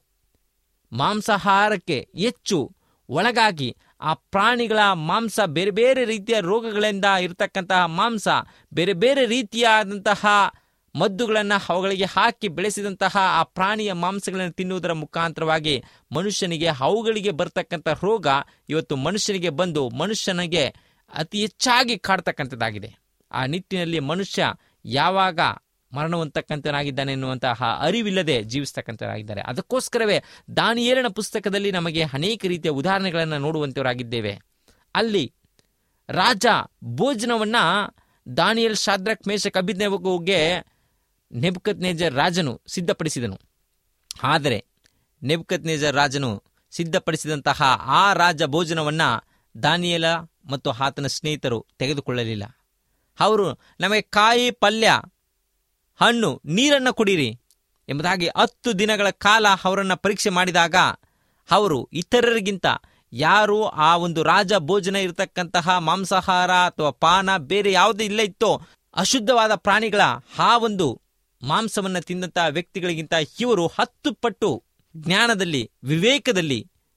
[SPEAKER 3] ಮಾಂಸಾಹಾರಕ್ಕೆ ಹೆಚ್ಚು ಒಳಗಾಗಿ ಆ ಪ್ರಾಣಿಗಳ ಮಾಂಸ ಬೇರೆ ಬೇರೆ ರೀತಿಯ ರೋಗಗಳಿಂದ ಇರತಕ್ಕಂತಹ ಮಾಂಸ ಬೇರೆ ಬೇರೆ ರೀತಿಯಾದಂತಹ ಮದ್ದುಗಳನ್ನು ಅವುಗಳಿಗೆ ಹಾಕಿ ಬೆಳೆಸಿದಂತಹ ಆ ಪ್ರಾಣಿಯ ಮಾಂಸಗಳನ್ನು ತಿನ್ನುವುದರ ಮುಖಾಂತರವಾಗಿ ಮನುಷ್ಯನಿಗೆ ಅವುಗಳಿಗೆ ಬರ್ತಕ್ಕಂಥ ರೋಗ ಇವತ್ತು ಮನುಷ್ಯನಿಗೆ ಬಂದು ಮನುಷ್ಯನಿಗೆ ಅತಿ ಹೆಚ್ಚಾಗಿ ಕಾಡ್ತಕ್ಕಂಥದ್ದಾಗಿದೆ ಆ ನಿಟ್ಟಿನಲ್ಲಿ ಮನುಷ್ಯ ಯಾವಾಗ ಮರಣವಂತಕ್ಕಂಥನಾಗಿದ್ದಾನೆ ಎನ್ನುವಂತಹ ಅರಿವಿಲ್ಲದೆ ಜೀವಿಸ್ತಕ್ಕಂಥವರಾಗಿದ್ದಾರೆ ಅದಕ್ಕೋಸ್ಕರವೇ ದಾನಿಯೇಲನ ಪುಸ್ತಕದಲ್ಲಿ ನಮಗೆ ಅನೇಕ ರೀತಿಯ ಉದಾಹರಣೆಗಳನ್ನು ನೋಡುವಂಥವರಾಗಿದ್ದೇವೆ ಅಲ್ಲಿ ರಾಜ ಭೋಜನವನ್ನ ದಾನಿಯಲ್ ಶಾದ್ರಕ್ ಮೇಷಕ್ ಅಭಿಜ್ಞಗೆ ನೆಬ್ಕತ್ ನೇಜರ್ ರಾಜನು ಸಿದ್ಧಪಡಿಸಿದನು ಆದರೆ ನೆಬ್ಕತ್ ನೇಜರ್ ರಾಜನು ಸಿದ್ಧಪಡಿಸಿದಂತಹ ಆ ರಾಜ ಭೋಜನವನ್ನ ದಾನಿಯಲ ಮತ್ತು ಆತನ ಸ್ನೇಹಿತರು ತೆಗೆದುಕೊಳ್ಳಲಿಲ್ಲ ಅವರು ನಮಗೆ ಕಾಯಿ ಪಲ್ಯ ಹಣ್ಣು ನೀರನ್ನು ಕುಡಿರಿ ಎಂಬುದಾಗಿ ಹತ್ತು ದಿನಗಳ ಕಾಲ ಅವರನ್ನು ಪರೀಕ್ಷೆ ಮಾಡಿದಾಗ ಅವರು ಇತರರಿಗಿಂತ ಯಾರು ಆ ಒಂದು ರಾಜ ಭೋಜನ ಇರತಕ್ಕಂತಹ ಮಾಂಸಾಹಾರ ಅಥವಾ ಪಾನ ಬೇರೆ ಯಾವುದೇ ಇಲ್ಲ ಇತ್ತೋ ಅಶುದ್ಧವಾದ ಪ್ರಾಣಿಗಳ ಆ ಒಂದು ಮಾಂಸವನ್ನು ತಿಂದಂತಹ ವ್ಯಕ್ತಿಗಳಿಗಿಂತ ಇವರು ಹತ್ತು ಪಟ್ಟು ಜ್ಞಾನದಲ್ಲಿ ವಿವೇಕದಲ್ಲಿ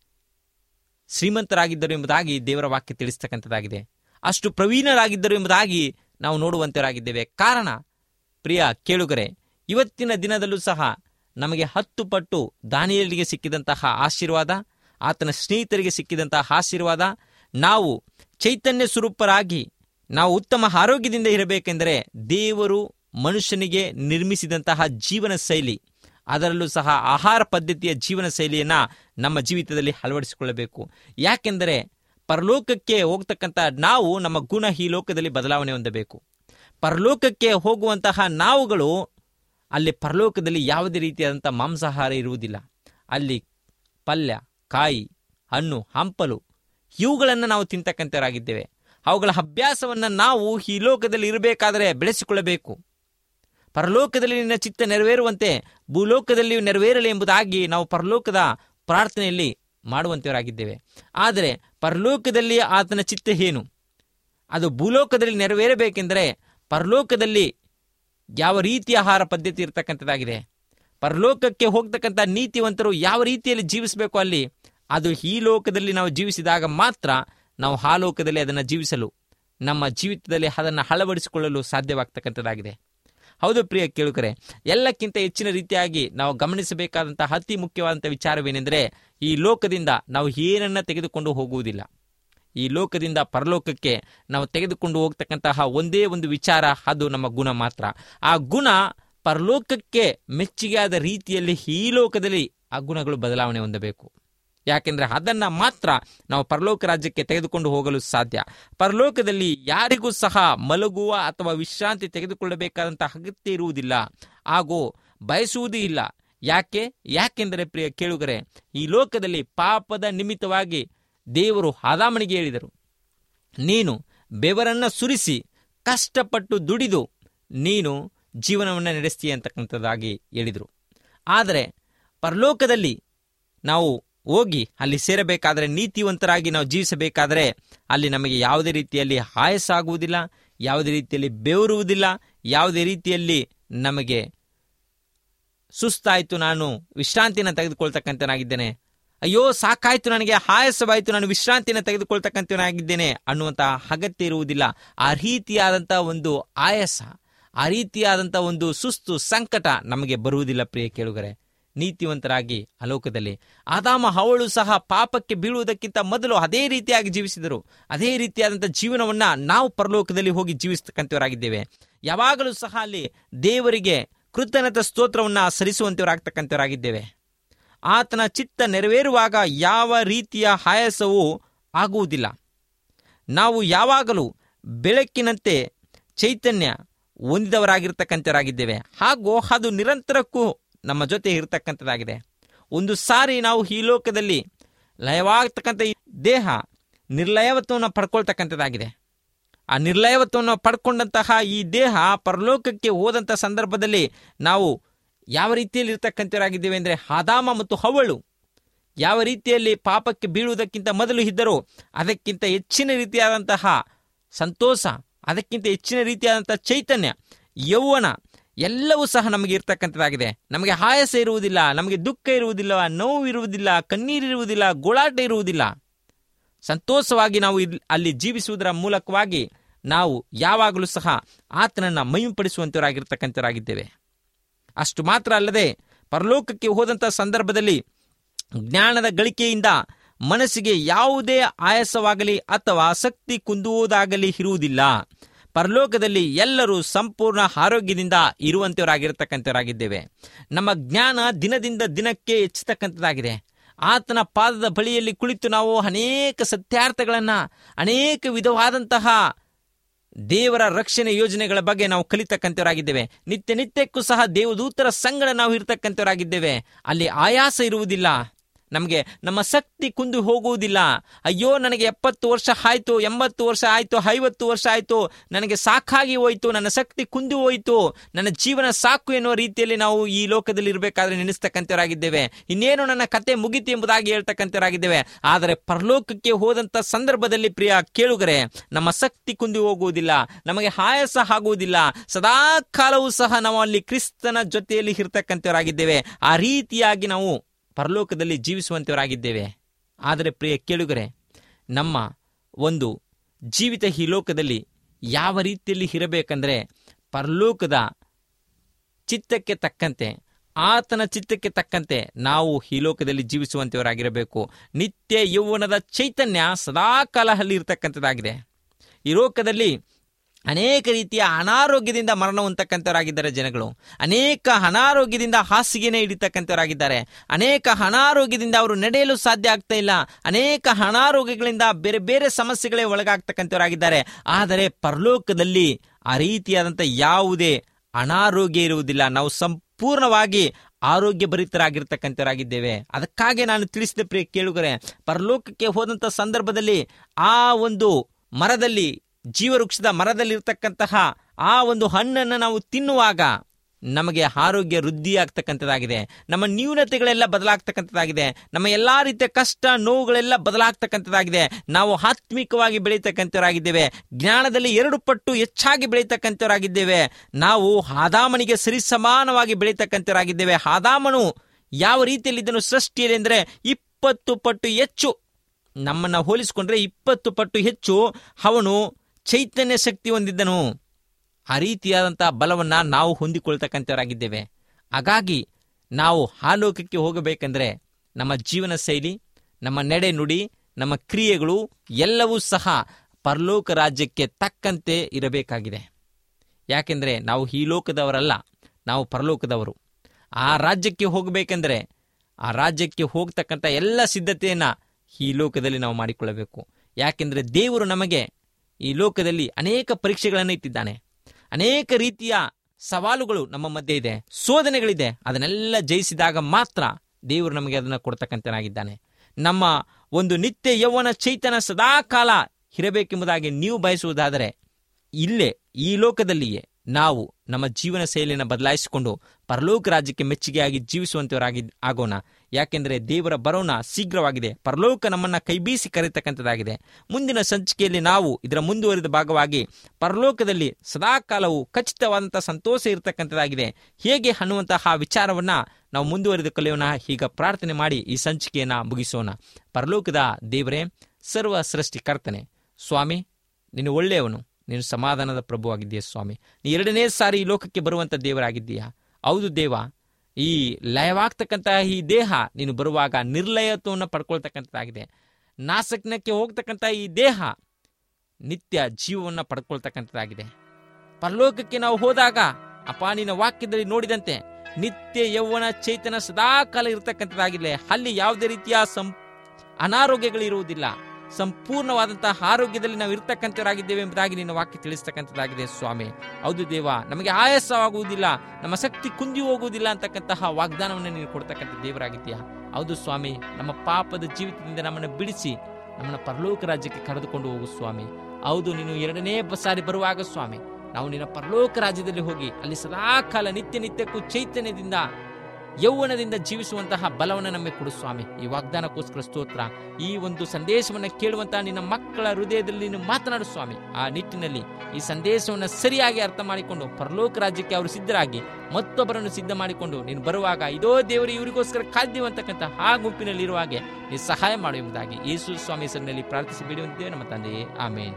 [SPEAKER 3] ಶ್ರೀಮಂತರಾಗಿದ್ದರು ಎಂಬುದಾಗಿ ದೇವರ ವಾಕ್ಯ ತಿಳಿಸ್ತಕ್ಕಂಥದ್ದಾಗಿದೆ ಅಷ್ಟು ಪ್ರವೀಣರಾಗಿದ್ದರು ಎಂಬುದಾಗಿ ನಾವು ನೋಡುವಂತವರಾಗಿದ್ದೇವೆ ಕಾರಣ ಪ್ರಿಯ ಕೇಳುಗರೆ ಇವತ್ತಿನ ದಿನದಲ್ಲೂ ಸಹ ನಮಗೆ ಹತ್ತು ಪಟ್ಟು ದಾನಿಯಲಿಗೆ ಸಿಕ್ಕಿದಂತಹ ಆಶೀರ್ವಾದ ಆತನ ಸ್ನೇಹಿತರಿಗೆ ಸಿಕ್ಕಿದಂತಹ ಆಶೀರ್ವಾದ ನಾವು ಚೈತನ್ಯ ಸ್ವರೂಪರಾಗಿ ನಾವು ಉತ್ತಮ ಆರೋಗ್ಯದಿಂದ ಇರಬೇಕೆಂದರೆ ದೇವರು ಮನುಷ್ಯನಿಗೆ ನಿರ್ಮಿಸಿದಂತಹ ಜೀವನ ಶೈಲಿ ಅದರಲ್ಲೂ ಸಹ ಆಹಾರ ಪದ್ಧತಿಯ ಜೀವನ ಶೈಲಿಯನ್ನು ನಮ್ಮ ಜೀವಿತದಲ್ಲಿ ಅಳವಡಿಸಿಕೊಳ್ಳಬೇಕು ಯಾಕೆಂದರೆ ಪರಲೋಕಕ್ಕೆ ಹೋಗ್ತಕ್ಕಂಥ ನಾವು ನಮ್ಮ ಗುಣ ಈ ಲೋಕದಲ್ಲಿ ಬದಲಾವಣೆ ಹೊಂದಬೇಕು ಪರಲೋಕಕ್ಕೆ ಹೋಗುವಂತಹ ನಾವುಗಳು ಅಲ್ಲಿ ಪರಲೋಕದಲ್ಲಿ ಯಾವುದೇ ರೀತಿಯಾದಂಥ ಮಾಂಸಾಹಾರ ಇರುವುದಿಲ್ಲ ಅಲ್ಲಿ ಪಲ್ಯ ಕಾಯಿ ಹಣ್ಣು ಹಂಪಲು ಇವುಗಳನ್ನು ನಾವು ತಿಂತಕ್ಕಂಥವರಾಗಿದ್ದೇವೆ ಅವುಗಳ ಅಭ್ಯಾಸವನ್ನು ನಾವು ಈ ಲೋಕದಲ್ಲಿ ಇರಬೇಕಾದರೆ ಬೆಳೆಸಿಕೊಳ್ಳಬೇಕು ಪರಲೋಕದಲ್ಲಿ ನಿನ್ನ ಚಿತ್ತ ನೆರವೇರುವಂತೆ ಭೂಲೋಕದಲ್ಲಿಯೂ ನೆರವೇರಲಿ ಎಂಬುದಾಗಿ ನಾವು ಪರಲೋಕದ ಪ್ರಾರ್ಥನೆಯಲ್ಲಿ ಮಾಡುವಂತವರಾಗಿದ್ದೇವೆ ಆದರೆ ಪರಲೋಕದಲ್ಲಿ ಆತನ ಚಿತ್ತ ಏನು ಅದು ಭೂಲೋಕದಲ್ಲಿ ನೆರವೇರಬೇಕೆಂದರೆ ಪರಲೋಕದಲ್ಲಿ ಯಾವ ರೀತಿಯ ಆಹಾರ ಪದ್ಧತಿ ಇರತಕ್ಕಂಥದ್ದಾಗಿದೆ ಪರಲೋಕಕ್ಕೆ ಹೋಗ್ತಕ್ಕಂಥ ನೀತಿವಂತರು ಯಾವ ರೀತಿಯಲ್ಲಿ ಜೀವಿಸಬೇಕು ಅಲ್ಲಿ ಅದು ಈ ಲೋಕದಲ್ಲಿ ನಾವು ಜೀವಿಸಿದಾಗ ಮಾತ್ರ ನಾವು ಆ ಲೋಕದಲ್ಲಿ ಅದನ್ನು ಜೀವಿಸಲು ನಮ್ಮ ಜೀವಿತದಲ್ಲಿ ಅದನ್ನು ಅಳವಡಿಸಿಕೊಳ್ಳಲು ಸಾಧ್ಯವಾಗ್ತಕ್ಕಂಥದ್ದಾಗಿದೆ ಹೌದು ಪ್ರಿಯ ಕೇಳುಕರೆ ಎಲ್ಲಕ್ಕಿಂತ ಹೆಚ್ಚಿನ ರೀತಿಯಾಗಿ ನಾವು ಗಮನಿಸಬೇಕಾದಂತಹ ಅತಿ ಮುಖ್ಯವಾದಂಥ ವಿಚಾರವೇನೆಂದರೆ ಈ ಲೋಕದಿಂದ ನಾವು ಏನನ್ನ ತೆಗೆದುಕೊಂಡು ಹೋಗುವುದಿಲ್ಲ ಈ ಲೋಕದಿಂದ ಪರಲೋಕಕ್ಕೆ ನಾವು ತೆಗೆದುಕೊಂಡು ಹೋಗ್ತಕ್ಕಂತಹ ಒಂದೇ ಒಂದು ವಿಚಾರ ಅದು ನಮ್ಮ ಗುಣ ಮಾತ್ರ ಆ ಗುಣ ಪರಲೋಕಕ್ಕೆ ಮೆಚ್ಚುಗೆಯಾದ ರೀತಿಯಲ್ಲಿ ಈ ಲೋಕದಲ್ಲಿ ಆ ಗುಣಗಳು ಬದಲಾವಣೆ ಹೊಂದಬೇಕು ಯಾಕೆಂದ್ರೆ ಅದನ್ನ ಮಾತ್ರ ನಾವು ಪರಲೋಕ ರಾಜ್ಯಕ್ಕೆ ತೆಗೆದುಕೊಂಡು ಹೋಗಲು ಸಾಧ್ಯ ಪರಲೋಕದಲ್ಲಿ ಯಾರಿಗೂ ಸಹ ಮಲಗುವ ಅಥವಾ ವಿಶ್ರಾಂತಿ ತೆಗೆದುಕೊಳ್ಳಬೇಕಾದಂತಹ ಅಗತ್ಯ ಇರುವುದಿಲ್ಲ ಹಾಗೂ ಬಯಸುವುದೂ ಇಲ್ಲ ಯಾಕೆ ಯಾಕೆಂದರೆ ಪ್ರಿಯ ಕೇಳುಗರೆ ಈ ಲೋಕದಲ್ಲಿ ಪಾಪದ ನಿಮಿತ್ತವಾಗಿ ದೇವರು ಆದಾಮನಿಗೆ ಹೇಳಿದರು ನೀನು ಬೆವರನ್ನ ಸುರಿಸಿ ಕಷ್ಟಪಟ್ಟು ದುಡಿದು ನೀನು ಜೀವನವನ್ನು ನಡೆಸ್ತೀಯ ಅಂತಕ್ಕಂಥದ್ದಾಗಿ ಹೇಳಿದರು ಆದರೆ ಪರಲೋಕದಲ್ಲಿ ನಾವು ಹೋಗಿ ಅಲ್ಲಿ ಸೇರಬೇಕಾದರೆ ನೀತಿವಂತರಾಗಿ ನಾವು ಜೀವಿಸಬೇಕಾದರೆ ಅಲ್ಲಿ ನಮಗೆ ಯಾವುದೇ ರೀತಿಯಲ್ಲಿ ಆಯಸ್ಸ ಆಗುವುದಿಲ್ಲ ಯಾವುದೇ ರೀತಿಯಲ್ಲಿ ಬೆವರುವುದಿಲ್ಲ ಯಾವುದೇ ರೀತಿಯಲ್ಲಿ ನಮಗೆ ಸುಸ್ತಾಯಿತು ನಾನು ವಿಶ್ರಾಂತಿಯನ್ನು ತೆಗೆದುಕೊಳ್ತಕ್ಕಂಥನಾಗಿದ್ದೇನೆ ಅಯ್ಯೋ ಸಾಕಾಯ್ತು ನನಗೆ ಆಯಾಸವಾಯಿತು ನಾನು ವಿಶ್ರಾಂತಿಯನ್ನು ತೆಗೆದುಕೊಳ್ತಕ್ಕಂಥವನಾಗಿದ್ದೇನೆ ಅನ್ನುವಂತಹ ಅಗತ್ಯ ಇರುವುದಿಲ್ಲ ಆ ರೀತಿಯಾದಂತಹ ಒಂದು ಆಯಾಸ ಆ ರೀತಿಯಾದಂಥ ಒಂದು ಸುಸ್ತು ಸಂಕಟ ನಮಗೆ ಬರುವುದಿಲ್ಲ ಪ್ರಿಯ ಕೇಳುಗರೆ ನೀತಿವಂತರಾಗಿ ಅಲೋಕದಲ್ಲಿ ಆದಾಮ ಹವಳು ಸಹ ಪಾಪಕ್ಕೆ ಬೀಳುವುದಕ್ಕಿಂತ ಮೊದಲು ಅದೇ ರೀತಿಯಾಗಿ ಜೀವಿಸಿದರು ಅದೇ ರೀತಿಯಾದಂಥ ಜೀವನವನ್ನ ನಾವು ಪರಲೋಕದಲ್ಲಿ ಹೋಗಿ ಜೀವಿಸ್ತಕ್ಕಂಥವರಾಗಿದ್ದೇವೆ ಯಾವಾಗಲೂ ಸಹ ಅಲ್ಲಿ ದೇವರಿಗೆ ಕೃತಜ್ಞತ ಸ್ತೋತ್ರವನ್ನ ಸರಿಸುವಂತವರಾಗ್ತಕ್ಕಂಥವರಾಗಿದ್ದೇವೆ ಆತನ ಚಿತ್ತ ನೆರವೇರುವಾಗ ಯಾವ ರೀತಿಯ ಆಯಾಸವೂ ಆಗುವುದಿಲ್ಲ ನಾವು ಯಾವಾಗಲೂ ಬೆಳಕಿನಂತೆ ಚೈತನ್ಯ ಹೊಂದಿದವರಾಗಿರ್ತಕ್ಕಂಥವರಾಗಿದ್ದೇವೆ ಹಾಗೂ ಅದು ನಿರಂತರಕ್ಕೂ ನಮ್ಮ ಜೊತೆ ಇರತಕ್ಕಂಥದ್ದಾಗಿದೆ ಒಂದು ಸಾರಿ ನಾವು ಈ ಲೋಕದಲ್ಲಿ ಲಯವಾಗ್ತಕ್ಕಂಥ ಈ ದೇಹ ನಿರ್ಲಯವತ್ವವನ್ನು ಪಡ್ಕೊಳ್ತಕ್ಕಂಥದ್ದಾಗಿದೆ ಆ ನಿರ್ಲಯವತ್ವವನ್ನು ಪಡ್ಕೊಂಡಂತಹ ಈ ದೇಹ ಪರಲೋಕಕ್ಕೆ ಹೋದಂಥ ಸಂದರ್ಭದಲ್ಲಿ ನಾವು ಯಾವ ರೀತಿಯಲ್ಲಿ ಇರ್ತಕ್ಕಂಥವರಾಗಿದ್ದೇವೆ ಅಂದರೆ ಆದಾಮ ಮತ್ತು ಹವಳು ಯಾವ ರೀತಿಯಲ್ಲಿ ಪಾಪಕ್ಕೆ ಬೀಳುವುದಕ್ಕಿಂತ ಮೊದಲು ಇದ್ದರೂ ಅದಕ್ಕಿಂತ ಹೆಚ್ಚಿನ ರೀತಿಯಾದಂತಹ ಸಂತೋಷ ಅದಕ್ಕಿಂತ ಹೆಚ್ಚಿನ ರೀತಿಯಾದಂತಹ ಚೈತನ್ಯ ಯೌವನ ಎಲ್ಲವೂ ಸಹ ನಮಗೆ ಇರ್ತಕ್ಕಂಥದ್ದಾಗಿದೆ ನಮಗೆ ಆಯಾಸ ಇರುವುದಿಲ್ಲ ನಮಗೆ ದುಃಖ ಇರುವುದಿಲ್ಲ ನೋವು ಇರುವುದಿಲ್ಲ ಕಣ್ಣೀರಿರುವುದಿಲ್ಲ ಗೋಳಾಟ ಇರುವುದಿಲ್ಲ ಸಂತೋಷವಾಗಿ ನಾವು ಇಲ್- ಅಲ್ಲಿ ಜೀವಿಸುವುದರ ಮೂಲಕವಾಗಿ ನಾವು ಯಾವಾಗಲೂ ಸಹ ಆತನನ್ನು ಮಹಿಮೆಪಡಿಸುವಂತವರಾಗಿರ್ತಕ್ಕಂಥವರಾಗಿದ್ದೇವೆ ಅಷ್ಟು ಮಾತ್ರ ಅಲ್ಲದೆ ಪರಲೋಕಕ್ಕೆ ಹೋದಂಥ ಸಂದರ್ಭದಲ್ಲಿ ಜ್ಞಾನದ ಗಳಿಕೆಯಿಂದ ಮನಸ್ಸಿಗೆ ಯಾವುದೇ ಆಯಾಸವಾಗಲಿ ಅಥವಾ ಆಸಕ್ತಿ ಕುಂದುವುದಾಗಲಿ ಇರುವುದಿಲ್ಲ ಪರಲೋಕದಲ್ಲಿ ಎಲ್ಲರೂ ಸಂಪೂರ್ಣ ಆರೋಗ್ಯದಿಂದ ಇರುವಂತವರಾಗಿರ್ತಕ್ಕಂಥವರಾಗಿದ್ದೇವೆ ನಮ್ಮ ಜ್ಞಾನ ದಿನದಿಂದ ದಿನಕ್ಕೆ ಹೆಚ್ಚತಕ್ಕಂಥದ್ದಾಗಿದೆ ಆತನ ಪಾದದ ಬಳಿಯಲ್ಲಿ ಕುಳಿತು ನಾವು ಅನೇಕ ಸತ್ಯಾರ್ಥಗಳನ್ನು ಅನೇಕ ವಿಧವಾದಂತಹ ದೇವರ ರಕ್ಷಣೆ ಯೋಜನೆಗಳ ಬಗ್ಗೆ ನಾವು ಕಲಿತಕ್ಕಂಥವರಾಗಿದ್ದೇವೆ ನಿತ್ಯ ನಿತ್ಯಕ್ಕೂ ಸಹ ದೇವದೂತರ ಸಂಗಡ ನಾವು ಇರ್ತಕ್ಕಂಥವರಾಗಿದ್ದೇವೆ ಅಲ್ಲಿ ಆಯಾಸ ಇರುವುದಿಲ್ಲ ನಮಗೆ ನಮ್ಮ ಶಕ್ತಿ ಕುಂದು ಹೋಗುವುದಿಲ್ಲ ಅಯ್ಯೋ ನನಗೆ ಎಪ್ಪತ್ತು ವರ್ಷ ಆಯಿತು ಎಂಬತ್ತು ವರ್ಷ ಆಯಿತು ಐವತ್ತು ವರ್ಷ ಆಯಿತು ನನಗೆ ಸಾಕಾಗಿ ಹೋಯಿತು ನನ್ನ ಶಕ್ತಿ ಕುಂದು ಹೋಯಿತು ನನ್ನ ಜೀವನ ಸಾಕು ಎನ್ನುವ ರೀತಿಯಲ್ಲಿ ನಾವು ಈ ಲೋಕದಲ್ಲಿ ಇರಬೇಕಾದ್ರೆ ನೆನೆಸ್ತಕ್ಕಂಥವರಾಗಿದ್ದೇವೆ ಇನ್ನೇನು ನನ್ನ ಕತೆ ಮುಗಿತು ಎಂಬುದಾಗಿ ಹೇಳ್ತಕ್ಕಂಥವರಾಗಿದ್ದೇವೆ ಆದರೆ ಪರಲೋಕಕ್ಕೆ ಹೋದಂಥ ಸಂದರ್ಭದಲ್ಲಿ ಪ್ರಿಯ ಕೇಳುಗರೆ ನಮ್ಮ ಶಕ್ತಿ ಕುಂದಿ ಹೋಗುವುದಿಲ್ಲ ನಮಗೆ ಆಯಾಸ ಆಗುವುದಿಲ್ಲ ಸದಾ ಕಾಲವೂ ಸಹ ನಾವು ಅಲ್ಲಿ ಕ್ರಿಸ್ತನ ಜೊತೆಯಲ್ಲಿ ಇರ್ತಕ್ಕಂಥವರಾಗಿದ್ದೇವೆ ಆ ರೀತಿಯಾಗಿ ನಾವು ಪರಲೋಕದಲ್ಲಿ ಜೀವಿಸುವಂತವರಾಗಿದ್ದೇವೆ ಆದರೆ ಪ್ರಿಯ ಕೇಳುಗರೆ ನಮ್ಮ ಒಂದು ಜೀವಿತ ಈ ಲೋಕದಲ್ಲಿ ಯಾವ ರೀತಿಯಲ್ಲಿ ಇರಬೇಕಂದ್ರೆ ಪರಲೋಕದ ಚಿತ್ತಕ್ಕೆ ತಕ್ಕಂತೆ ಆತನ ಚಿತ್ತಕ್ಕೆ ತಕ್ಕಂತೆ ನಾವು ಈ ಲೋಕದಲ್ಲಿ ಜೀವಿಸುವಂತವರಾಗಿರಬೇಕು ನಿತ್ಯ ಯೌವನದ ಚೈತನ್ಯ ಸದಾಕಾಲ ಅಲ್ಲಿ ಇರತಕ್ಕಂಥದ್ದಾಗಿದೆ ಈ ಲೋಕದಲ್ಲಿ ಅನೇಕ ರೀತಿಯ ಅನಾರೋಗ್ಯದಿಂದ ಮರಣ ಹೊಂದತಕ್ಕಂಥವರಾಗಿದ್ದಾರೆ ಜನಗಳು ಅನೇಕ ಅನಾರೋಗ್ಯದಿಂದ ಹಾಸಿಗೆನೇ ಹಿಡಿತಕ್ಕಂಥವರಾಗಿದ್ದಾರೆ ಅನೇಕ ಅನಾರೋಗ್ಯದಿಂದ ಅವರು ನಡೆಯಲು ಸಾಧ್ಯ ಆಗ್ತಾ ಇಲ್ಲ ಅನೇಕ ಅನಾರೋಗ್ಯಗಳಿಂದ ಬೇರೆ ಬೇರೆ ಸಮಸ್ಯೆಗಳೇ ಒಳಗಾಗ್ತಕ್ಕಂಥವರಾಗಿದ್ದಾರೆ ಆದರೆ ಪರಲೋಕದಲ್ಲಿ ಆ ರೀತಿಯಾದಂಥ ಯಾವುದೇ ಅನಾರೋಗ್ಯ ಇರುವುದಿಲ್ಲ ನಾವು ಸಂಪೂರ್ಣವಾಗಿ ಆರೋಗ್ಯ ಭರಿತರಾಗಿರ್ತಕ್ಕಂಥವರಾಗಿದ್ದೇವೆ ಅದಕ್ಕಾಗಿ ನಾನು ತಿಳಿಸಿದ ಪ್ರಿಯ ಕೇಳುಗರೆ ಪರಲೋಕಕ್ಕೆ ಹೋದಂಥ ಸಂದರ್ಭದಲ್ಲಿ ಆ ಒಂದು ಮರದಲ್ಲಿ ಜೀವವೃಕ್ಷದ ಮರದಲ್ಲಿರ್ತಕ್ಕಂತಹ ಆ ಒಂದು ಹಣ್ಣನ್ನು ನಾವು ತಿನ್ನುವಾಗ ನಮಗೆ ಆರೋಗ್ಯ ವೃದ್ಧಿಯಾಗ್ತಕ್ಕಂಥದ್ದಾಗಿದೆ ನಮ್ಮ ನ್ಯೂನತೆಗಳೆಲ್ಲ ಬದಲಾಗ್ತಕ್ಕಂಥದ್ದಾಗಿದೆ ನಮ್ಮ ಎಲ್ಲ ರೀತಿಯ ಕಷ್ಟ ನೋವುಗಳೆಲ್ಲ ಬದಲಾಗ್ತಕ್ಕಂಥದ್ದಾಗಿದೆ ನಾವು ಆತ್ಮಿಕವಾಗಿ ಬೆಳೀತಕ್ಕಂಥವರಾಗಿದ್ದೇವೆ ಜ್ಞಾನದಲ್ಲಿ ಎರಡು ಪಟ್ಟು ಹೆಚ್ಚಾಗಿ ಬೆಳೀತಕ್ಕಂಥವರಾಗಿದ್ದೇವೆ ನಾವು ಆದಾಮನಿಗೆ ಸರಿಸಮಾನವಾಗಿ ಬೆಳೀತಕ್ಕಂಥವರಾಗಿದ್ದೇವೆ ಆದಾಮನು ಯಾವ ರೀತಿಯಲ್ಲಿ ಇದನ್ನು ಸೃಷ್ಟಿಯಲ್ಲಿ ಅಂದರೆ ಇಪ್ಪತ್ತು ಪಟ್ಟು ಹೆಚ್ಚು ನಮ್ಮನ್ನು ಹೋಲಿಸಿಕೊಂಡ್ರೆ ಇಪ್ಪತ್ತು ಪಟ್ಟು ಹೆಚ್ಚು ಅವನು ಚೈತನ್ಯ ಶಕ್ತಿ ಹೊಂದಿದ್ದನು ಆ ರೀತಿಯಾದಂಥ ಬಲವನ್ನು ನಾವು ಹೊಂದಿಕೊಳ್ತಕ್ಕಂಥವರಾಗಿದ್ದೇವೆ ಹಾಗಾಗಿ ನಾವು ಆ ಲೋಕಕ್ಕೆ ಹೋಗಬೇಕೆಂದರೆ ನಮ್ಮ ಜೀವನ ಶೈಲಿ ನಮ್ಮ ನಡೆ ನುಡಿ ನಮ್ಮ ಕ್ರಿಯೆಗಳು ಎಲ್ಲವೂ ಸಹ ಪರಲೋಕ ರಾಜ್ಯಕ್ಕೆ ತಕ್ಕಂತೆ ಇರಬೇಕಾಗಿದೆ ಯಾಕೆಂದರೆ ನಾವು ಈ ಲೋಕದವರಲ್ಲ ನಾವು ಪರಲೋಕದವರು ಆ ರಾಜ್ಯಕ್ಕೆ ಹೋಗಬೇಕೆಂದರೆ ಆ ರಾಜ್ಯಕ್ಕೆ ಹೋಗ್ತಕ್ಕಂಥ ಎಲ್ಲ ಸಿದ್ಧತೆಯನ್ನು ಈ ಲೋಕದಲ್ಲಿ ನಾವು ಮಾಡಿಕೊಳ್ಳಬೇಕು ಯಾಕೆಂದರೆ ದೇವರು ನಮಗೆ ಈ ಲೋಕದಲ್ಲಿ ಅನೇಕ ಪರೀಕ್ಷೆಗಳನ್ನು ಇಟ್ಟಿದ್ದಾನೆ ಅನೇಕ ರೀತಿಯ ಸವಾಲುಗಳು ನಮ್ಮ ಮಧ್ಯೆ ಇದೆ ಶೋಧನೆಗಳಿದೆ ಅದನ್ನೆಲ್ಲ ಜಯಿಸಿದಾಗ ಮಾತ್ರ ದೇವರು ನಮಗೆ ಅದನ್ನು ಕೊಡ್ತಕ್ಕಂಥನಾಗಿದ್ದಾನೆ ನಮ್ಮ ಒಂದು ನಿತ್ಯ ಯೌವನ ಚೈತನ್ಯ ಸದಾಕಾಲ ಇರಬೇಕೆಂಬುದಾಗಿ ನೀವು ಬಯಸುವುದಾದರೆ ಇಲ್ಲೇ ಈ ಲೋಕದಲ್ಲಿಯೇ ನಾವು ನಮ್ಮ ಜೀವನ ಶೈಲಿಯನ್ನು ಬದಲಾಯಿಸಿಕೊಂಡು ಪರಲೋಕ ರಾಜ್ಯಕ್ಕೆ ಮೆಚ್ಚುಗೆಯಾಗಿ ಜೀವಿಸುವಂತವರಾಗಿ ಆಗೋಣ ಯಾಕೆಂದರೆ ದೇವರ ಬರೋಣ ಶೀಘ್ರವಾಗಿದೆ ಪರಲೋಕ ನಮ್ಮನ್ನು ಕೈಬೀಸಿ ಕರೆತಕ್ಕಂಥದ್ದಾಗಿದೆ ಮುಂದಿನ ಸಂಚಿಕೆಯಲ್ಲಿ ನಾವು ಇದರ ಮುಂದುವರಿದ ಭಾಗವಾಗಿ ಪರಲೋಕದಲ್ಲಿ ಸದಾಕಾಲವು ಖಚಿತವಾದಂಥ ಸಂತೋಷ ಇರತಕ್ಕಂಥದ್ದಾಗಿದೆ ಹೇಗೆ ಅನ್ನುವಂತಹ ವಿಚಾರವನ್ನು ನಾವು ಮುಂದುವರಿದು ಕಲಿಯೋಣ ಈಗ ಪ್ರಾರ್ಥನೆ ಮಾಡಿ ಈ ಸಂಚಿಕೆಯನ್ನು ಮುಗಿಸೋಣ ಪರಲೋಕದ ದೇವರೇ ಸರ್ವ ಸೃಷ್ಟಿಕರ್ತನೆ ಸ್ವಾಮಿ ನೀನು ಒಳ್ಳೆಯವನು ನೀನು ಸಮಾಧಾನದ ಪ್ರಭು ಆಗಿದ್ದೀಯ ಸ್ವಾಮಿ ನೀ ಎರಡನೇ ಸಾರಿ ಈ ಲೋಕಕ್ಕೆ ಬರುವಂಥ ದೇವರಾಗಿದ್ದೀಯಾ ಹೌದು ದೇವ ಈ ಲಯವಾಗ್ತಕ್ಕಂತಹ ಈ ದೇಹ ನೀನು ಬರುವಾಗ ನಿರ್ಲಯತ್ವವನ್ನು ಪಡ್ಕೊಳ್ತಕ್ಕಂಥದ್ದಾಗಿದೆ ನಾಸಕ್ನಕ್ಕೆ ಹೋಗ್ತಕ್ಕಂಥ ಈ ದೇಹ ನಿತ್ಯ ಜೀವವನ್ನು ಪಡ್ಕೊಳ್ತಕ್ಕಂಥದ್ದಾಗಿದೆ ಪರಲೋಕಕ್ಕೆ ನಾವು ಹೋದಾಗ ಅಪ್ಪ ನಿನ್ನ ವಾಕ್ಯದಲ್ಲಿ ನೋಡಿದಂತೆ ನಿತ್ಯ ಯೌವನ ಚೈತನ್ಯ ಸದಾಕಾಲ ಇರತಕ್ಕಂಥದ್ದಾಗಿದೆ ಅಲ್ಲಿ ಯಾವುದೇ ರೀತಿಯ ಸಂ ಅನಾರೋಗ್ಯಗಳಿರುವುದಿಲ್ಲ ಸಂಪೂರ್ಣವಾದಂತಹ ಆರೋಗ್ಯದಲ್ಲಿ ನಾವು ಇರ್ತಕ್ಕಂಥವರಾಗಿದ್ದೇವೆ ಎಂಬುದಾಗಿ ನಿನ್ನ ವಾಕ್ಯ ತಿಳಿಸ್ತಕ್ಕಂಥದ್ದಾಗಿದೆ ಸ್ವಾಮಿ ಹೌದು ದೇವ ನಮಗೆ ಆಯಾಸವಾಗುವುದಿಲ್ಲ ನಮ್ಮ ಶಕ್ತಿ ಕುಂದಿ ಹೋಗುವುದಿಲ್ಲ ಅಂತಕ್ಕಂತಹ ವಾಗ್ದಾನವನ್ನು ನೀನು ಕೊಡ್ತಕ್ಕಂಥ ದೇವರಾಗಿದ್ದೀಯಾ ಹೌದು ಸ್ವಾಮಿ ನಮ್ಮ ಪಾಪದ ಜೀವಿತದಿಂದ ನಮ್ಮನ್ನು ಬಿಡಿಸಿ ನಮ್ಮನ್ನು ಪರಲೋಕ ರಾಜ್ಯಕ್ಕೆ ಕರೆದುಕೊಂಡು ಹೋಗು ಸ್ವಾಮಿ ಹೌದು ನೀನು ಎರಡನೇ ಬ- ಸಾರಿ ಬರುವಾಗ ಸ್ವಾಮಿ ನಾವು ನಿನ್ನ ಪರಲೋಕ ರಾಜ್ಯದಲ್ಲಿ ಹೋಗಿ ಅಲ್ಲಿ ಸದಾಕಾಲ ನಿತ್ಯ ನಿತ್ಯಕ್ಕೂ ಚೈತನ್ಯದಿಂದ ಯೌವನದಿಂದ ಜೀವಿಸುವಂತಹ ಬಲವನ್ನು ನಮಗೆ ಕೊಡು ಸ್ವಾಮಿ ಈ ವಾಗ್ದಾನಕ್ಕೋಸ್ಕರ ಸ್ತೋತ್ರ ಈ ಒಂದು ಸಂದೇಶವನ್ನು ಕೇಳುವಂತಹ ನಿನ್ನ ಮಕ್ಕಳ ಹೃದಯದಲ್ಲಿ ನೀನು ಮಾತನಾಡು ಸ್ವಾಮಿ ಆ ನಿಟ್ಟಿನಲ್ಲಿ ಈ ಸಂದೇಶವನ್ನು ಸರಿಯಾಗಿ ಅರ್ಥ ಮಾಡಿಕೊಂಡು ಪರಲೋಕ ರಾಜ್ಯಕ್ಕೆ ಅವರು ಸಿದ್ಧರಾಗಿ ಮತ್ತೊಬ್ಬರನ್ನು ಸಿದ್ಧ ಮಾಡಿಕೊಂಡು ನೀನು ಬರುವಾಗ ಇದೋ ದೇವರು ಇವರಿಗೋಸ್ಕರ ಕಾದ್ಯವು ಅಂತಕ್ಕಂಥ ಆ ಗುಂಪಿನಲ್ಲಿ ಇರುವ ಹಾಗೆ ನೀನು ಸಹಾಯ ಮಾಡು ಎಂಬುದಾಗಿ ಯೇಸು ಸ್ವಾಮಿ ಹೆಸರಿನಲ್ಲಿ ಪ್ರಾರ್ಥಿಸಿ ಬಿಡುವಂತೇವೆ ನಮ್ಮ ತಂದೆಯೇ ಆಮೇನ್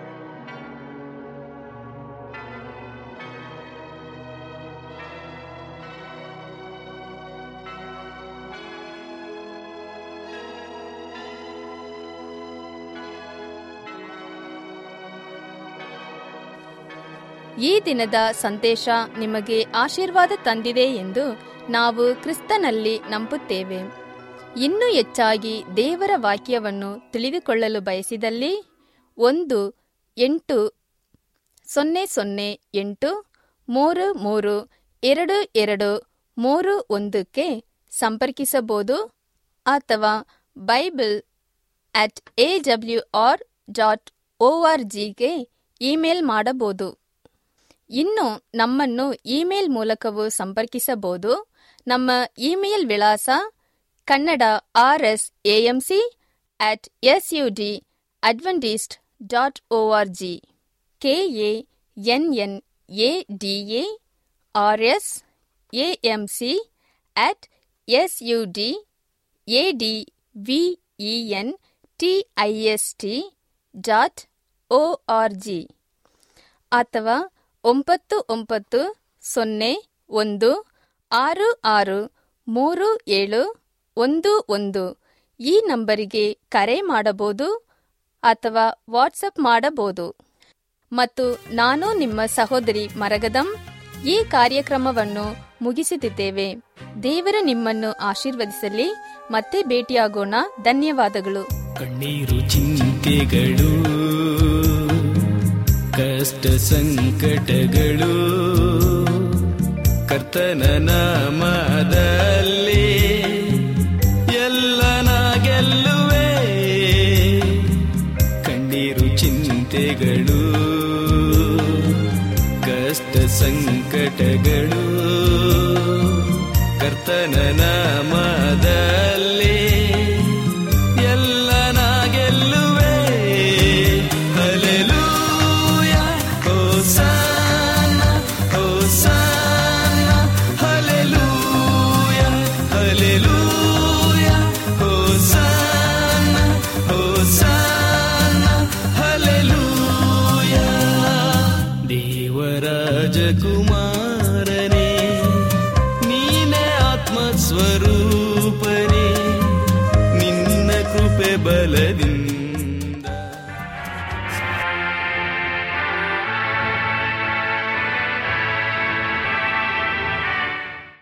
[SPEAKER 1] ಈ ದಿನದ ಸಂದೇಶ ನಿಮಗೆ ಆಶೀರ್ವಾದ ತಂದಿದೆ ಎಂದು ನಾವು ಕ್ರಿಸ್ತನಲ್ಲಿ ನಂಬುತ್ತೇವೆ ಇನ್ನೂ ಹೆಚ್ಚಾಗಿ ದೇವರ ವಾಕ್ಯವನ್ನು ತಿಳಿದುಕೊಳ್ಳಲು ಬಯಸಿದಲ್ಲಿ ಒಂದು ಎಂಟು ಸೊನ್ನೆ ಸೊನ್ನೆ ಎಂಟು ಮೂರು ಮೂರು ಎರಡು ಎರಡು ಮೂರು ಒಂದಕ್ಕೆ ಸಂಪರ್ಕಿಸಬಹುದು ಅಥವಾ Bible at A W R dot O R ಜಿಗೆ ಇಮೇಲ್ ಮಾಡಬಹುದು ಇನ್ನು ನಮ್ಮನ್ನು ಇಮೇಲ್ ಮೂಲಕವೂ ಸಂಪರ್ಕಿಸಬಹುದು ನಮ್ಮ ಇಮೇಲ್ ವಿಳಾಸ Kannada R S AMC at S U D Adventist dot O R G K A N N A D A R S AMC at S U D A D V E N T I S T dot O R G ಅಥವಾ ಒಂಬತ್ತು ಒಂಬತ್ತು ಸೊನ್ನೆ ಒಂದು ಆರು ಆರು ಮೂರು ಏಳು ಒಂದು ಒಂದು ಈ ನಂಬರಿಗೆ ಕರೆ ಮಾಡಬಹುದು ಅಥವಾ ವಾಟ್ಸಪ್ ಮಾಡಬಹುದು ಮತ್ತು ನಾನು ನಿಮ್ಮ ಸಹೋದರಿ ಮರಗದಂ ಈ ಕಾರ್ಯಕ್ರಮವನ್ನು ಮುಗಿಸುತ್ತಿದ್ದೇವೆ ದೇವರು ನಿಮ್ಮನ್ನು ಆಶೀರ್ವದಿಸಲಿ ಮತ್ತೆ ಭೇಟಿಯಾಗೋಣ ಧನ್ಯವಾದಗಳು
[SPEAKER 2] ಕಣ್ಣೀರು ಚಿಂತೆಗಳು ಕಷ್ಟ ಸಂಕಟಗಳು ಕರ್ತನ ನಾಮದಲ್ಲಿ ಎಲ್ಲನ ಗೆಲ್ಲುವೆ ಕಣ್ಣೀರು ಚಿಂತೆಗಳು ಕಷ್ಟ ಸಂಕಟಗಳು ಕರ್ತನ ನಾಮದಲ್ಲಿ ಎಲ್ಲನ ಗೆಲ್ಲುವೆ hallelujah hosanna hosanna hallelujah hallelujah hosanna hosanna hallelujah ದೇವರಾಜಕುಮಾರನೇ ನೀನೇ ಆತ್ಮ ಸ್ವರೂಪನೇ ನಿನ್ನ ಕೃಪೆ ಬಲದಿಂದ